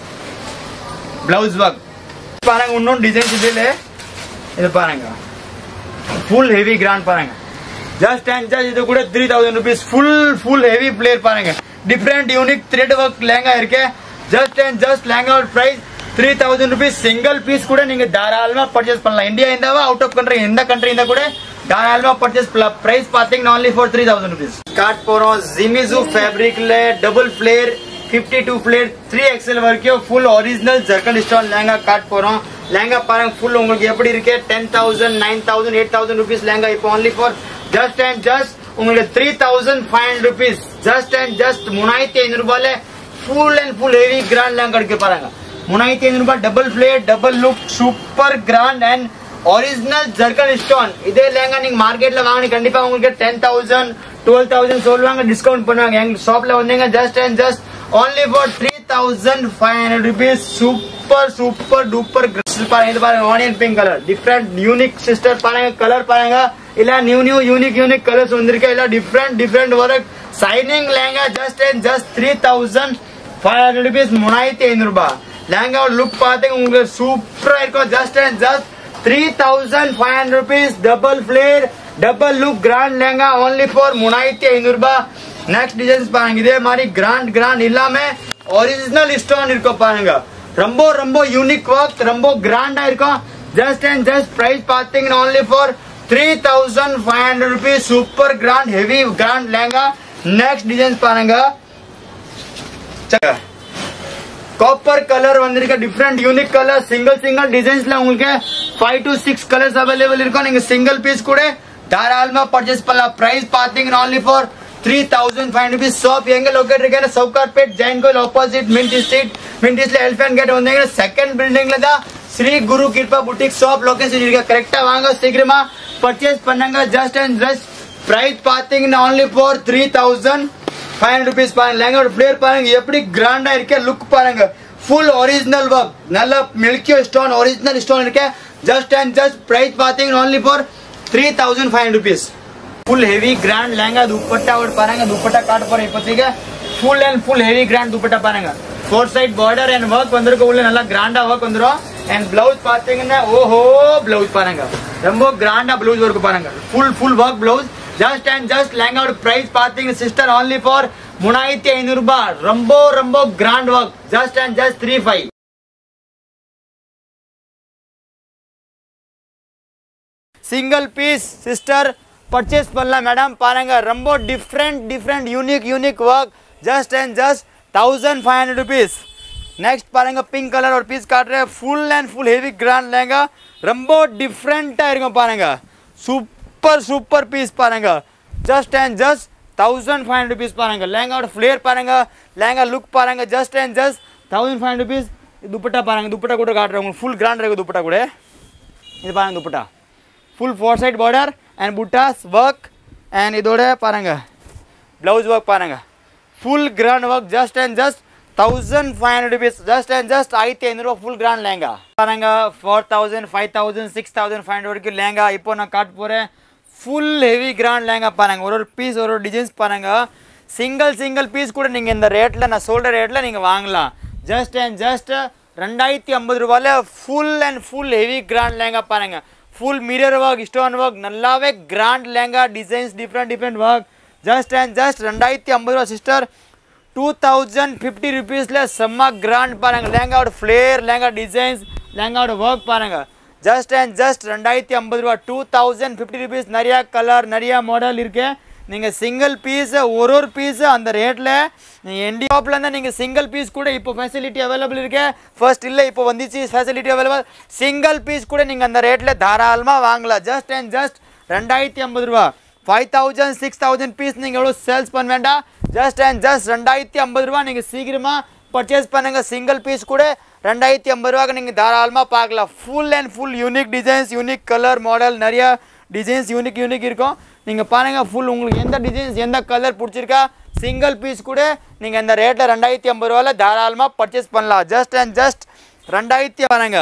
blouse work பாருங்க இன்னும் டிசைன்ஸ் இதுல இது பாருங்க ஃபுல் ஹெவி கிராண்ட் பாருங்க ஜஸ்ட் அண்ட் ஜஸ்ட் இது கூட three thousand rupees full full heavy flare பாருங்க different unique thread work lehenga இருக்கு just and just lehenga price three thousand rupees single piece கூட நீங்க தாராளமா பர்ச்சேஸ் பண்ணலாம் இந்தியா இருந்தாவா அவுட் ஆஃப் கண்ட்ரி எந்த கண்ட்ரி இருந்தா கூட தாராளமா பர்ச்சேஸ் பண்ணலாம் பிரைஸ் பாத்தீங்கன்னா only for three thousand rupees காட் போறோம் ஜிமிசு ஃபேப்ரிக்ல double flare fifty two plate three XL வரைக்கும் full original zircon stone lehenga காட் போறோம் லேங்கா பாருங்க ஃபுல் உங்களுக்கு எப்படி இருக்கு ten thousand nine thousand eight thousand rupees lehenga இப்போ only for just and just உங்களுக்கு three thousand five hundred rupees just and just மூணாயிரத்தி ஐநூறு ரூபாயில full and full heavy grand lehenga கிடைக்க பாருங்க மூணாயிரத்தி ஐநூறு ரூபாய் double plate double look super grand and original zircon stone இதே லேங்கா நீங்க மார்க்கெட்ல வாங்கினீங்க கண்டிப்பா உங்களுக்கு டென் தௌசண்ட் டுவெல் தௌசண்ட் சொல்லுவாங்க டிஸ்கவுண்ட் பண்ணுவாங்க எங்க ஷாப்ல வந்தீங்க just and just only for 3500 rupees super super duper பாருங்க இது பாருங்க onion pink colour different unique sister பாருங்க கலர் பாருங்க இல்ல new new unique unique colours வந்திருக்கு இல்ல different different work shining lehenga just and just three thousand five hundred rupees மூணாயிரத்தி ஐநூறு ரூபாய் லேங்காவோட லுக் பார்த்தீங்க உங்களுக்கு சூப்பரா இருக்கும் just and just three thousand five hundred rupees double flare double look grand lehenga only for மூணாயிரத்தி ஐநூறு ரூபாய் நெக்ஸ்ட் டிசைன்ஸ் பாருங்க இதே மாதிரி கிராண்ட் கிராண்ட் இல்லாம ஒரிஜினல் ஸ்டோன் இருக்கும் பாருங்க ரொம்ப ரொம்ப யூனிக் ஒர்க் ரொம்ப கிராண்டா இருக்கும் ஜஸ்ட் அண்ட் ஜஸ்ட் பிரைஸ் பாத்தீங்கன்னா only for three thousand five hundred rupees super grand heavy grand lehenga next designs பாருங்க காப்பர் கலர் வந்திருக்க different unique colour single single டிசைன்ஸ்ல உங்களுக்கு five to six colours available இருக்கும் நீங்க சிங்கிள் பீஸ் கூட தாராளமா purchase பண்ணலாம் பிரைஸ் பாத்தீங்கன்னா only for three thousand five rupees shop எங்க லொக்கேட் இருக்கு சவுகார்பேட் ஜெயின் கோயில் ஆப்போசிட் மின்ட் ஸ்ட்ரீட் மின்ட் ஸ்ட்ரீட்ல எலிஃபென்ட் கேட் வந்தீங்கன்னா செகண்ட் பில்டிங்ல தான் Shri Guru Kripa boutique shop location இருக்கு கரெக்டா வாங்க சீக்கிரமா பர்ச்சேஸ் பண்ணுங்க ஜஸ்ட் அண்ட் ஜஸ்ட் பிரைஸ் பாத்தீங்கன்னா only for three thousand five hundred rupees பாருங்க லேங்கோட பிளேயர் பாருங்க எப்படி கிராண்டா இருக்கே லுக் பாருங்க ஃபுல் ஒரிஜினல் ஒர்க் நல்ல மில்கியோ ஸ்டோன் ஒரிஜினல் ஸ்டோன் இருக்கு ஜஸ்ட் அண்ட் ஜஸ்ட் பிரைஸ் பாத்தீங்கன்னா only for three thousand five hundred rupees full heavy grand lehenga dupatta ஒரு பாருங்க துப்பட்டா காட்ட போறேன் இப்போதைக்கு full and full heavy grand dupatta பாருங்க four side border and work வந்திருக்கு உள்ள நல்லா கிராண்டா ஒர்க் வந்துரும் அண்ட் பிளவுஸ் பாத்தீங்கன்னா ஓஹோ பிளவுஸ் பாருங்க ரொம்ப கிராண்டா பிளவுஸ் ஒர்க் பாருங்க full full work blouse just and just லேங்காவோட பிரைஸ் பாத்தீங்கன்னா சிஸ்டர் only ஃபார் மூணாயிரத்தி ஐநூறு ரூபாய் ரொம்ப ரொம்ப grand work just and just three five single piece sister purchase பண்ணலாம் மேடம் பாருங்க ரொம்ப different different unique unique work just and just thousand five hundred rupees next பாருங்க பிங்க் கலர் ஒரு பீஸ் காட்டுறேன் full and full heavy grand lehenga ரொம்ப டிஃப்ரெண்ட்டாக இருக்கும் பாருங்க சூப்பர் சூப்பர் சூப்பர் பீஸ் பாருங்க just and just thousand five hundred rupees பாருங்க லேங்காவோட ஃப்ளேர் பாருங்க லேங்கா லுக் பாருங்க just and just thousand five hundred rupees dupatta பாருங்க துப்பட்டா கூட காட்டுறேன் உங்களுக்கு ஃபுல் கிராண்ட் இருக்கு துப்பட்டா கூட இது பாருங்க dupatta full four side border and புட்டாஸ் ஒர்க் அண்ட் இதோட பாருங்க ப்ளவுஸ் ஒர்க் பாருங்க full grand work just and just thousand five hundred rupees just and just ஆயிரத்தி ஐநூறுரூவா ஃபுல் கிராண்ட் லேங்கா பாருங்க four thousand five thousand six thousand five hundred வரைக்கும் லேங்கா இப்போ நான் காட்ட போகிறேன் ஃபுல் ஹெவி கிராண்ட் லேங்கா பாருங்க ஒரு ஒரு பீஸ் ஒரு ஒரு டிசைன்ஸ் பாருங்க சிங்கிள் சிங்கிள் பீஸ் கூட நீங்கள் இந்த ரேட்டில் நான் சொல்கிற ரேட்டில் நீங்கள் வாங்கலாம் ஜஸ்ட் அண்ட் ஜஸ்ட் ரெண்டாயிரத்தி ஐம்பது ரூபாயில் full and full heavy grand lehenga பாருங்க full mirror work stone work நல்லாவே grand lehenga designs different different work just and just ரெண்டாயிரத்தி ஐம்பது ரூபா சிஸ்டர் டூ தௌசண்ட் ஃபிஃப்டி ருபீஸில் செம்ம கிராண்ட் பாருங்கள் லேங்காவோட ஃப்ளேர் லேங்கா டிசைன்ஸ் லேங்காவோட ஒர்க் பாருங்கள் ஜஸ்ட் அண்ட் ஜஸ்ட் ரெண்டாயிரத்தி ஐம்பது ரூபா டூ தௌசண்ட் ஃபிஃப்டி ருபீஸ் நிறையா கலர் நிறையா மாடல் இருக்கு நீங்கள் சிங்கிள் பீஸு ஒரு ஒரு பீஸு அந்த ரேட்டில் நீங்கள் என்டி ஷாப்லேருந்து நீங்கள் சிங்கிள் பீஸ் கூட இப்போ ஃபெசிலிட்டி அவைலபிள் இருக்கு ஃபர்ஸ்ட் இல்லை இப்போ வந்துச்சு ஃபெசிலிட்டி அவைலபிள் சிங்கிள் பீஸ் கூட நீங்கள் அந்த ரேட்டில் தாராளமாக வாங்கலாம் ஜஸ்ட் அண்ட் ஜஸ்ட் ரெண்டாயிரத்தி ஐம்பது ரூபா five thousand six thousand piece நீங்கள் எவ்வளோ சேல்ஸ் பண்ண வேண்டாம் ஜஸ்ட் அண்ட் ஜஸ்ட் ரெண்டாயிரத்தி ஐம்பது ரூபா நீங்கள் சீக்கிரமாக பர்ச்சேஸ் பண்ணுங்கள் சிங்கிள் பீஸ் கூட ரெண்டாயிரத்தி ஐம்பது ரூபாய்க்கு நீங்கள் தாராளமாக பார்க்கலாம் full and full unique designs unique colour model நிறையா டிசைன்ஸ் யூனிக் யூனிக் இருக்கும் நீங்கள் பாருங்கள் ஃபுல் உங்களுக்கு எந்த டிசைன்ஸ் எந்த கலர் பிடிச்சிருக்கா சிங்கிள் பீஸ் கூட நீங்கள் இந்த ரேட்டில் ரெண்டாயிரத்தி ஐம்பது ரூபாயில் தாராளமாக பர்ச்சேஸ் பண்ணலாம் ஜஸ்ட் அண்ட் ஜஸ்ட் ரெண்டாயிரத்தி பாருங்க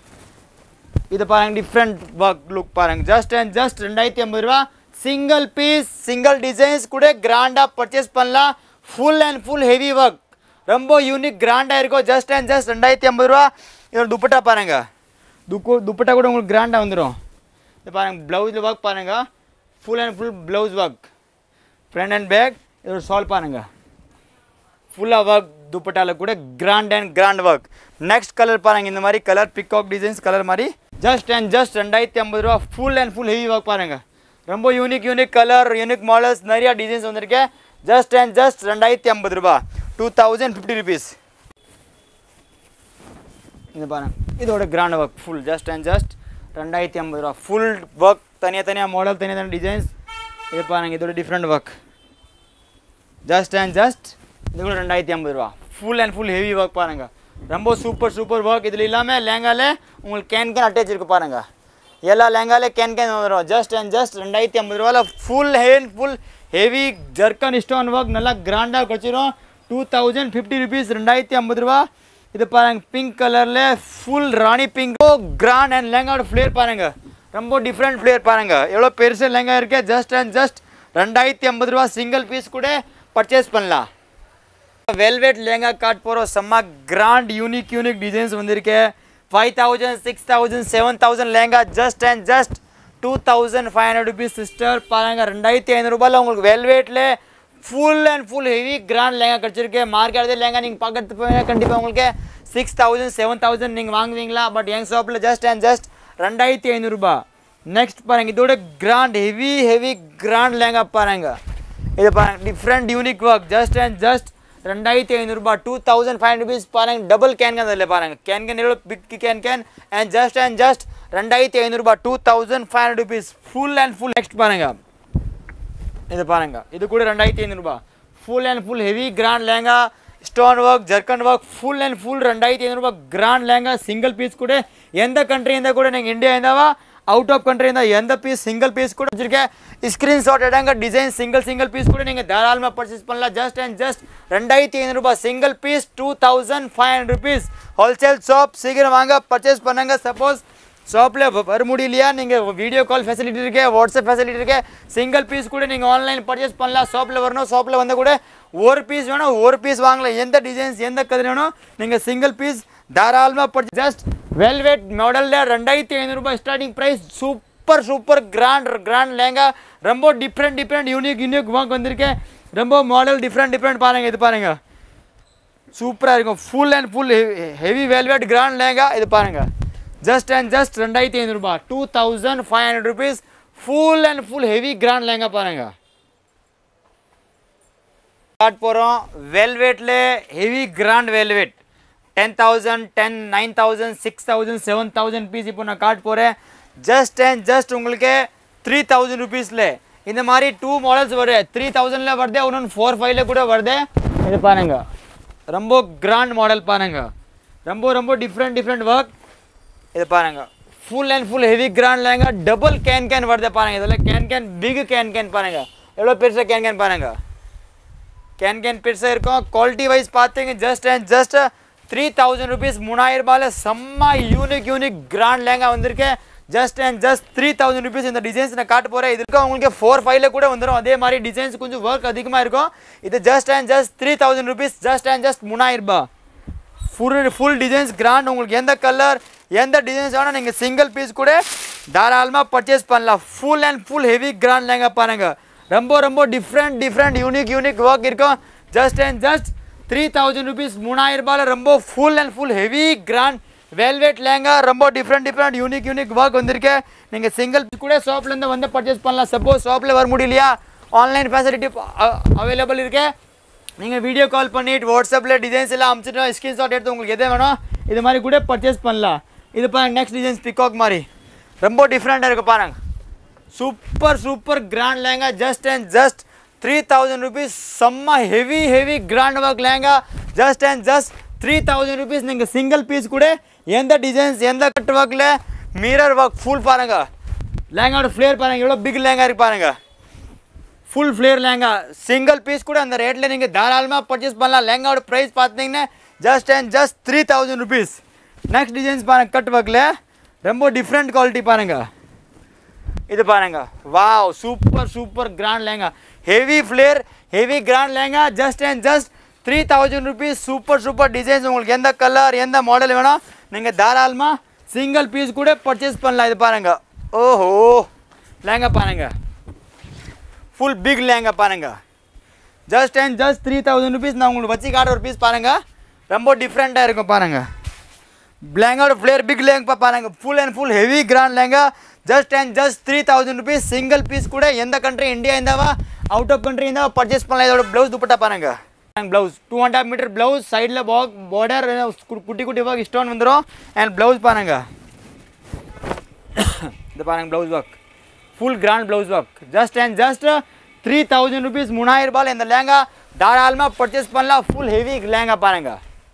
இது பாருங்க டிஃப்ரெண்ட் ஒர்க் லுக் பாருங்க ஜஸ்ட் அண்ட் ஜஸ்ட் ரெண்டாயிரத்தி ஐம்பது ரூபா சிங்கிள் பீஸ் சிங்கிள் டிசைன்ஸ் கூட கிராண்டாக பர்ச்சேஸ் பண்ணலாம் full and full heavy work ரொம்ப யூனிக் கிராண்டாக இருக்கும் ஜஸ்ட் அண்ட் ஜஸ்ட் ரெண்டாயிரத்தி ஐம்பது ரூபா இதோட துப்பட்டா பாருங்க துக்கு துப்பட்டா கூட உங்களுக்கு கிராண்டாக வந்துடும் இது பாருங்க ப்ளவுஸில் ஒர்க் பாருங்க full and full blouse work front and back இதோட சால்வ் பாருங்க ஃபுல்லாக ஒர்க் துப்பட்டால கூட grand and grand work next colour பாருங்க இந்த மாதிரி கலர் பிகாக் டிசைன்ஸ் கலர் மாதிரி ஜஸ்ட் அண்ட் ஜஸ்ட் ரெண்டாயிரத்தி ஐம்பது ரூபா full and full heavy work பாருங்க ரொம்ப unique unique colour unique models நிறையா டிசைன்ஸ் வந்திருக்கு ஜஸ்ட் அண்ட் ஜஸ்ட் ரெண்டாயிரத்தி ஐம்பது ரூபா டூ தௌசண்ட் ஃபிஃப்டி ருபீஸ் இது பாருங்க இதோட grand work full just and just ரெண்டாயிரத்தி ஐம்பது ரூபா ஃபுல் ஒர்க் தனியாக தனியாக மாடல் தனியாக தனியாக டிசைன்ஸ் இது பாருங்க இதோட different work just and just இது கூட ரெண்டாயிரத்தி ஐம்பது ரூபா full and full heavy work பாருங்க ரொம்ப சூப்பர் சூப்பர் ஒர்க் இதில் இல்லாமல் லேங்காலே உங்களுக்கு கேன் கேன் அட்டாச் இருக்கு பாருங்க எல்லா லேங்காலே கேன் கேன் வந்துடும் ஜஸ்ட் அண்ட் ஜஸ்ட் ரெண்டாயிரத்தி ஐம்பது ரூபாயில் full hand full heavy zircon stone work நல்லா கிராண்டாக கிடச்சிரும் டூ தௌசண்ட் ஃபிஃப்டி ருபீஸ் ரெண்டாயிரத்தி ஐம்பது ரூபா இது பாருங்க பிங்க் கலரில் full rani pink grand and லேங்காவோட ஃப்ளேர் பாருங்க ரொம்ப டிஃப்ரெண்ட் ஃப்ளேர் பாருங்க எவ்வளோ பெருசு லேங்கா இருக்கு ஜஸ்ட் அண்ட் ஜஸ்ட் ரெண்டாயிரத்தி ஐம்பது ரூபா சிங்கிள் பீஸ் கூட பர்ச்சேஸ் பண்ணலாம் வெல்வெட் லேங்கா காட் போகிறோம் செம்ம கிராண்ட் யூனிக் யூனிக் டிசைன்ஸ் வந்திருக்கு five thousand six thousand seven thousand lehenga just and just two thousand five hundred rupees sister பாருங்க ரெண்டாயிரத்தி ஐநூறுரூபாயில் உங்களுக்கு வெல்வெட்டில் full and full heavy grand lehenga கிடச்சிருக்கு மார்க்கெட் லேங்கா நீங்கள் பார்க்கறது போய் கண்டிப்பாக உங்களுக்கு சிக்ஸ் தௌசண்ட் செவன் தௌசண்ட் நீங்கள் வாங்குவீங்களா பட் எங்கள் ஷாப்பில் ஜஸ்ட் அண்ட் ஜஸ்ட் ரெண்டாயிரத்தி ஐநூறுரூபா நெக்ஸ்ட் பாருங்க இதோட grand heavy heavy grand lehenga பாருங்க இது பாருங்க different unique work just and just ரெண்டாயிரத்தி ஐநூறுரூபா two thousand five hundred rupees பாருங்க டபுள் கேன் கேன் அதில் பாருங்க கேன் கேன் எவ்வளோ big can can and just and just ரெண்டாயிரத்தி ஐநூறுரூபா two thousand five hundred rupees full and full next பாருங்க இது பாருங்க இது கூட ரெண்டாயிரத்தி ஐநூறுரூபா full and full heavy grand lehenga stone work zircon work full and full ரெண்டாயிரத்தி ஐநூறுரூபா கிராண்ட் லேங்கா சிங்கிள் பீஸ் கூட எந்த கண்ட்ரி இருந்தால் கூட நீங்கள் இந்தியா இருந்தாவா அவுட் ஆஃப் கண்ட்ரி இருந்தால் எந்த பீஸ் சிங்கிள் பீஸ் கூட வச்சிருக்கேன் ஸ்க்ரீன்ஷாட் எடுங்க டிசைன் சிங்கிள் சிங்கிள் பீஸ் கூட நீங்கள் தாராளமாக பர்ச்சேஸ் பண்ணலாம் ஜஸ்ட் அண்ட் ஜஸ்ட் ரெண்டாயிரத்தி ஐநூறுரூபா single piece two thousand five hundred rupees wholesale shop சீக்கிரம் வாங்க பர்ச்சேஸ் பண்ணுங்க சப்போஸ் ஷாப்பில் வர முடியலையா நீங்கள் வீடியோ கால் ஃபெசிலிட்டி இருக்கு வாட்ஸ்அப் ஃபெசிலிட்டி இருக்கு சிங்கிள் பீஸ் கூட நீங்கள் ஆன்லைன் பர்ச்சேஸ் பண்ணலாம் ஷாப்பில் வரணும் ஷாப்பில் வந்தால் கூட ஒரு பீஸ் வேணும் ஒரு பீஸ் வாங்கலாம் எந்த டிசைன்ஸ் எந்த கலர் வேணும் நீங்கள் சிங்கிள் பீஸ் தாராளமாக பர்ச்சேஸ் ஜஸ்ட் வெல்வெட் மாடலில் ரெண்டாயிரத்தி ஐநூறுரூபா starting price super super grand grand lehenga ரொம்ப different different unique unique work வந்திருக்கேன் ரொம்ப மாடல் டிஃப்ரெண்ட் டிஃப்ரெண்ட் பாருங்கள் இது பாருங்கள் சூப்பராக இருக்கும் full and full heavy velvet grand lehenga இது பாருங்கள் ஜஸ்ட் அண்ட் ஜஸ்ட் ரெண்டாயிரத்தி ஐநூறுரூபா two thousand five hundred rupees full and full heavy grand lehenga பாருங்க ஸ்டார்ட் போகிறோம் வெல்வெட்டில் heavy grand velvet ten thousand ten nine thousand six thousand seven thousand piece இப்போ நான் காட் போகிறேன் ஜஸ்ட் அண்ட் ஜஸ்ட் உங்களுக்கு த்ரீ தௌசண்ட் ருபீஸில் இந்த மாதிரி டூ மாடல்ஸ் வருது த்ரீ தௌசண்டில் வருது இன்னொன்று ஃபோர் ஃபைவ்ல கூட வருது இது பாருங்க ரொம்ப கிராண்ட் மாடல் பாருங்க ரொம்ப ரொம்ப டிஃப்ரெண்ட் டிஃப்ரெண்ட் ஒர்க் இது பாருங்க full and full heavy grand lehenga double can can வருது பாருங்க இதில் can can big can can பாருங்க எவ்வளோ பெருசாக கேன் கேன் பாருங்க கேன் கேன் பெருசாக இருக்கும் குவாலிட்டி வைஸ் பார்த்தீங்க just and just three thousand rupees மூணாயிரம் ரூபாயில் செம்ம யூனிக் யூனிக் கிராண்ட் லேங்கா வந்திருக்கு just and just three thousand rupees இந்த டிசைன்ஸ் நான் காட்ட போகிறேன் இதுக்கு உங்களுக்கு ஃபோர் ஃபைவ்ல கூட வந்துடும் அதே மாதிரி டிசைன்ஸ் கொஞ்சம் ஒர்க் அதிகமாக இருக்கும் இது just and just three thousand rupees just and just மூணாயிரம் ரூபாய் ஃபுல் ஃபுல் டிசைன்ஸ் கிராண்ட் உங்களுக்கு எந்த கலர் எந்த டிசைன்ஸ் வேணால் நீங்கள் சிங்கிள் பீஸ் கூட தாராளமாக பர்ச்சேஸ் பண்ணலாம் full and full heavy grand lehenga பாருங்க ரொம்ப ரொம்ப different different unique unique work இருக்கும் just and just three thousand rupees மூணாயிரம் ரூபாயில் ரொம்ப full and full heavy grand velvet lehenga ரொம்ப different different unique unique work வந்திருக்கு நீங்கள் சிங்கிள் கூட ஷாப்லேருந்து வந்து பர்ச்சேஸ் பண்ணலாம் சப்போஸ் ஷாப்பில் வர முடியலையா ஆன்லைன் ஃபெசிலிட்டி அவைலபிள் இருக்கு நீங்கள் வீடியோ கால் பண்ணிட்டு வாட்ஸ்அப்பில் டிசைன்ஸ் எல்லாம் அனுப்பிச்சிட்டு ஸ்க்ரீன்ஷாட் எடுத்து உங்களுக்கு எது வேணும் இது மாதிரி கூட பர்ச்சேஸ் பண்ணலாம் இது பாருங்க நெக்ஸ்ட் டிசைன்ஸ் பிகாக் மாதிரி ரொம்ப டிஃப்ரெண்ட்டாக இருக்குது பாருங்க super super grand lehenga just and just three thousand rupees செம்ம heavy heavy grand work lehenga just and just three thousand rupees நீங்கள் சிங்கிள் பீஸ் கூட எந்த டிசைன்ஸ் எந்த கட் ஒர்க்கில் மிரர் ஒர்க் ஃபுல் பாருங்க லேங்காவோட ஃப்ளேர் பாருங்க எவ்வளோ பிக் லேங்கா இருக்கு பாருங்க full flare lehenga single piece கூட அந்த ரேட்டில் நீங்கள் தாராளமாக பர்ச்சேஸ் பண்ணலாம் லேங்காவோட ப்ரைஸ் பார்த்தீங்கன்னா just and just three thousand rupees next designs பாருங்க கட் ஒர்க்கில் ரொம்ப டிஃப்ரெண்ட் குவாலிட்டி பாருங்க இது பாருங்க wow super super grand lehenga heavy flare heavy grand lehenga just and just three thousand rupees super super designs உங்களுக்கு எந்த கலர் எந்த மாடல் வேணும் நீங்கள் தாராளமாக சிங்கிள் பீஸ் கூட பர்ச்சேஸ் பண்ணலாம் இது பாருங்க ஓஹோ லேங்கா பாருங்க ஃபுல் பிக் லேங்கா பாருங்க just and just three thousand rupees நான் உங்களுக்கு வச்சு காட்டுற ஒரு பீஸ் பாருங்க ரொம்ப டிஃப்ரெண்ட்டாக இருக்கும் பாருங்க லேங்காவோட ஃப்ளேர் பிக் லேங்கா பாருங்க full and full heavy grand lehenga just and just three thousand rupees single piece கூட எந்த கண்ட்ரி இந்தியா இருந்தாவா அவுட் ஆஃப் கண்ட்ரி இருந்தா பர்ச்சேஸ் பண்ணலாம் இதோட ப்ளவுஸ் துப்பட்டா பாருங்க blouse two and half metre blouse சைடில் பாக் பார்டர் குட்டி குட்டி ஒர்க் ஸ்டோன் வந்துடும் அண்ட் ப்ளவுஸ் பாருங்க இது பாருங்க blouse work full grand blouse work just and just three thousand rupees மூணாயிரம் ரூபாயில் இந்த லேங்கா தாராளமாக பர்ச்சேஸ் பண்ணலாம் ஃபுல் ஹெவி லேங்கா பாருங்க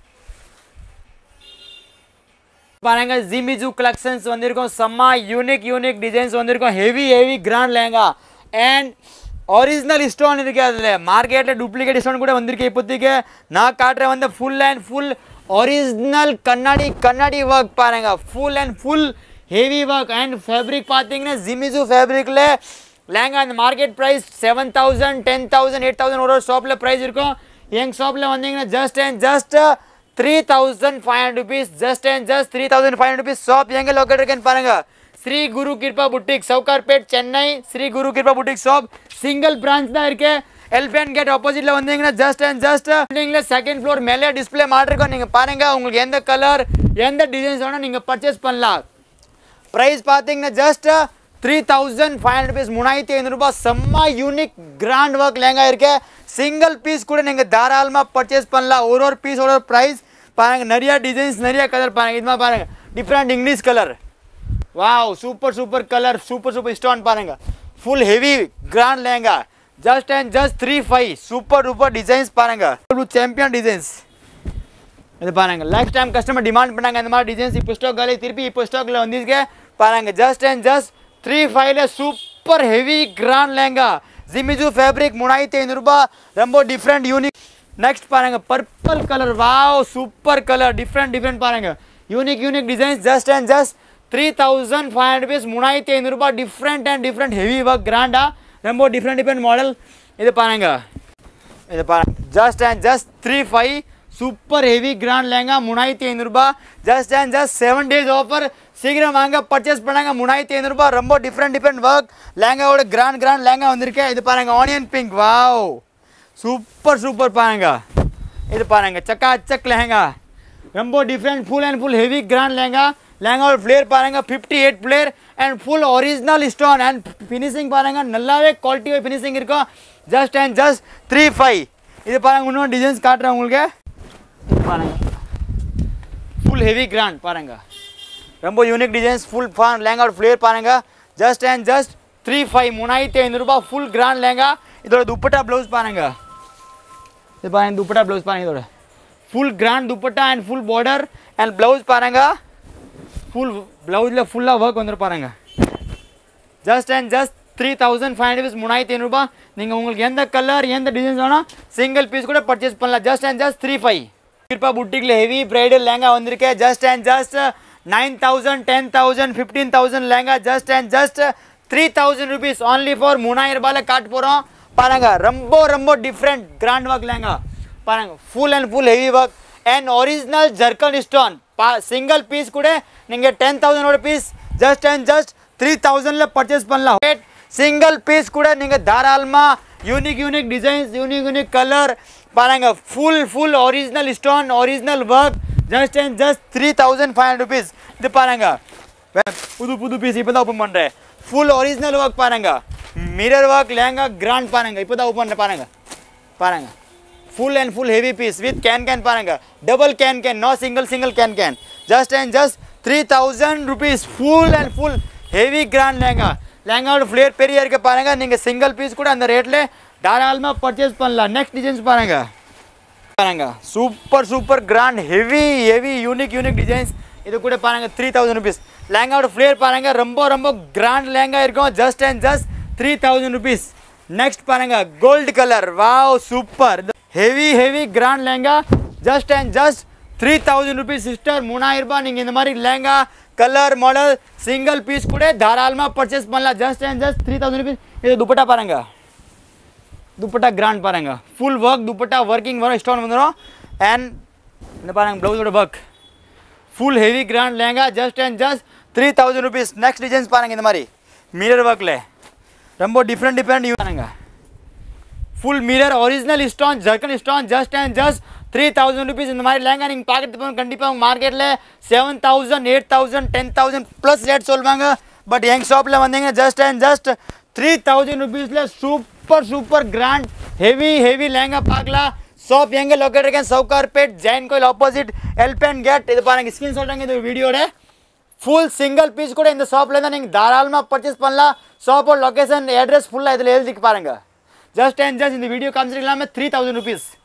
பாருங்க ஜிமிஜு கலெக்ஷன்ஸ் வந்திருக்கும் செம்ம யூனிக் யூனிக் டிசைன்ஸ் வந்திருக்கும் heavy heavy grand lehenga and original stone இருக்கு அதில் மார்க்கெட்டில் டூப்ளிகேட் ஸ்டோன் கூட வந்திருக்கு இப்போதைக்கு நான் காட்டுறேன் வந்து ஃபுல் அண்ட் ஃபுல் ஒரிஜினல் கண்ணாடி கண்ணாடி ஒர்க் பாருங்க full and full heavy work and fabric பார்த்தீங்கன்னா ஜிமிஜு ஃபேப்ரிக்கில் லேங்கா அந்த market price seven thousand ten thousand eight thousand ஒரு ஷாப்பில் ப்ரைஸ் இருக்கும் எங்கள் ஷாப்பில் வந்தீங்கன்னா just and just three thousand five hundred rupees just and just three thousand five hundred rupees shop எங்கே லொக்கேட் இருக்குன்னு பாருங்க Shri Guru Kripa boutique Sowcarpet Chennai Shri Guru Kripa boutique shop single branch தான் இருக்கு எல்பிஎன் கேட் ஆப்போசிட்ல வந்தீங்கன்னா ஜஸ்ட் அண்ட் ஜஸ்ட் பில்டிங்ல செகண்ட் ஃப்ளோர் மேலே டிஸ்பிளே மாட்டிருக்கோம் நீங்க பாருங்க உங்களுக்கு எந்த கலர் எந்த டிசைன்ஸ் வேணா நீங்க பர்ச்சேஸ் பண்ணலாம் ப்ரைஸ் பார்த்தீங்கன்னா just three thousand five hundred rupees மூணாயிரத்தி ஐநூறுரூபா செம்ம யூனிக் கிராண்ட் ஒர்க் லேங்கா இருக்கு சிங்கிள் பீஸ் கூட நீங்கள் தாராளமாக பர்ச்சேஸ் பண்ணலாம் ஒரு ஒரு பீஸ் ஒரு ப்ரைஸ் பாருங்க நிறைய டிசைன்ஸ் நிறைய கலர் பாருங்க இது மாதிரி பாருங்க different English colour wow super super colour super super stone பாருங்க full heavy grand lehenga just and just three five super super designs பாருங்க சாம்பியன் டிசைன்ஸ் இது பாருங்க லாஸ்ட் டைம் கஸ்டமர் டிமாண்ட் பண்ணாங்க இந்த மாதிரி டிசைன்ஸ் இப்போ ஸ்டாக் காலி திருப்பி இப்போ ஸ்டாக்ல வந்துருக்கு பாருங்க ஜஸ்ட் அண்ட் ஜஸ்ட் த்ரீ ஃபைவ்ல super heavy grand lehenga Jimmy Choo fabric மூணாயிரத்தி ஐநூறுரூபா ரொம்ப டிஃப்ரெண்ட் யூனிக் நெக்ஸ்ட் பாருங்க purple colour wow super colour different different பாருங்க unique unique designs just and just three thousand five hundred rupees மூணாயிரத்தி ஐநூறுரூபா different and different heavy work கிராண்டா ரொம்ப different different model இது பாருங்க இது பாருங்க just and just three five super heavy grand lehenga மூணாயிரத்தி ஐநூறுரூபா just and just seven days offer சீக்கிரம் வாங்க பர்ச்சேஸ் பண்ணாங்க மூணாயிரத்தி ஐநூறுரூபா ரொம்ப டிஃப்ரெண்ட் டிஃப்ரெண்ட் ஒர்க் லேங்காவோட கிராண்ட் கிராண்ட் லேங்கா வந்திருக்கு இது பாருங்க onion pink wow super super பாருங்க இது பாருங்க சக்கா சக் லெஹங்கா ரொம்ப different full and full heavy grand lehenga லெஹங்காவோட ஃப்ளேர் பாருங்க fifty eight flare and full original stone and finishing பாருங்க நல்லாவே குவாலிட்டி ஃபினிஷிங் இருக்கும் just and just three five இது பாருங்க இன்னும் டிசைன்ஸ் காட்டுறேன் உங்களுக்கு இது பாருங்க ஃபுல் ஹெவி கிராண்ட் பாருங்க ரொம்ப யூனிக் டிசைன்ஸ் ஃபுல் ஃபான் லெஹங்காவோட ஃப்ளேர் பாருங்க just and just three five மூணாயிரத்தி ஐநூறுரூபா ஃபுல் கிராண்ட் லேங்கா இதோட துப்பட்டா ப்ளவுஸ் பாருங்க இது பாருங்க துப்பட்டா ப்ளவுஸ் பாருங்க இதோட full grand dupatta and full border and blouse பாருங்க ஃபுல் ப்ளவுஸில் ஃபுல்லாக ஒர்க் வந்துரு பாருங்க just and just three thousand five hundred மூணாயிரத்தி ஐநூறுபா நீங்கள் உங்களுக்கு எந்த கலர் எந்த டிசைன்ஸ் வேணால் சிங்கிள் பீஸ் கூட பர்ச்சேஸ் பண்ணலாம் just and just three five Kripa புட்டிக்கில் ஹெவி பிரைடல் லேங்கா வந்திருக்கேன் just and just nine thousand ten thousand fifteen thousand lehenga just and just three thousand rupees only for மூணாயிரம் ரூபாயில் காட்ட போகிறோம் பாருங்க ரொம்ப ரொம்ப டிஃப்ரெண்ட் கிராண்ட் ஒர்க் லேங்கா பாருங்க full and full heavy work and original zircon stone பா சிங்கிள் பீஸ் கூட நீங்கள் டென் தௌசண்டோட piece just and just three தௌசண்டில் பர்ச்சேஸ் பண்ணலாம் சிங்கிள் பீஸ் கூட நீங்கள் தாராளமாக unique unique designs unique unique colour பாருங்க full full original stone original work just and just three thousand five hundred rupees இது பாருங்க வே- புது புது பீஸ் இப்போ தான் ஓப்பன் பண்ணுறேன் ஃபுல் ஒரிஜினல் ஒர்க் பாருங்க மிரர் ஒர்க் லேங்கா கிராண்ட் பாருங்க இப்போ தான் ஓப்பன் பண்ணுறேன் பாருங்க பாருங்க full and full heavy piece with can can பாருங்க double can can no single single can can just and just three thousand rupees full and full heavy grand lehenga லேங்காவோட flare பெரிய இருக்க பாருங்க நீங்கள் சிங்கிள் பீஸ் கூட அந்த ரேட்டில் தாராளமாக பர்ச்சேஸ் பண்ணலாம் நெக்ஸ்ட் டிசைன்ஸ் பாருங்க பாருங்க super super grand heavy heavy unique unique designs இது கூட பாருங்க த்ரீ தௌசண்ட் ருபீஸ் லேங்காவோட ஃப்ளேர் பாருங்க ரொம்ப ரொம்ப கிராண்ட் லேங்கா இருக்கும் just and just three thousand rupees next பாருங்க gold colour wow super heavy heavy grand lehenga just and just three thousand rupees sister மூணாயிரம் ரூபாய் நீங்கள் இந்த மாதிரி lehenga colour model single piece கூட தாராளமாக பர்ச்சேஸ் பண்ணலாம் just and just three thousand rupees இது துப்பட்டா பாருங்க துப்பட்டா கிராண்ட் பாருங்க ஃபுல் ஒர்க் துப்பட்டா ஒர்க்கிங் வரும் ஸ்டோன் வந்துடும் அண்ட் இந்த பாருங்க ப்ளவுஸோட work full heavy grand lehenga just and just three thousand rupees next designs பாருங்க இந்த மாதிரி மிரர் ஒர்க்கில் ரொம்ப டிஃப்ரெண்ட் டிஃப்ரெண்ட் பாருங்க full mirror original stone zircon stone just and just three thousand rupees இந்த மாதிரி லேங்கா நீங்கள் பார்க்கறது போக கண்டிப்பாக உங்கள் மார்க்கெட்டில் seven thousand eight thousand ten thousand plus rate சொல்லுவாங்க பட் எங்கள் ஷாப்பில் வந்தீங்க just and just three thousand ருபீஸில் super super grand heavy heavy lehenga பார்க்கலாம் ஷாப் எங்கே லொக்கேட் இருக்கேன் சவுகார்பேட் ஜெயின் கோயில் ஆப்போசிட் ஹெல்ப் அண்ட் கேட் இது பாருங்க ஸ்கிரீன் சொல்கிறாங்க இந்த வீடியோட ஃபுல் சிங்கிள் பீஸ் கூட இந்த ஷாப்பில் தான் நீங்கள் தாராளமாக பர்ச்சேஸ் பண்ணலாம் ஷாப்போட லொக்கேஷன் அட்ரஸ் ஃபுல்லாக இதில் எழுதிக்கு பாருங்கள் ஜஸ்ட் அண்ட் ஜஸ்ட் இந்த வீடியோ காமிச்சிட்டு இல்லாமல் த்ரீ தௌசண்ட் ருபீஸ்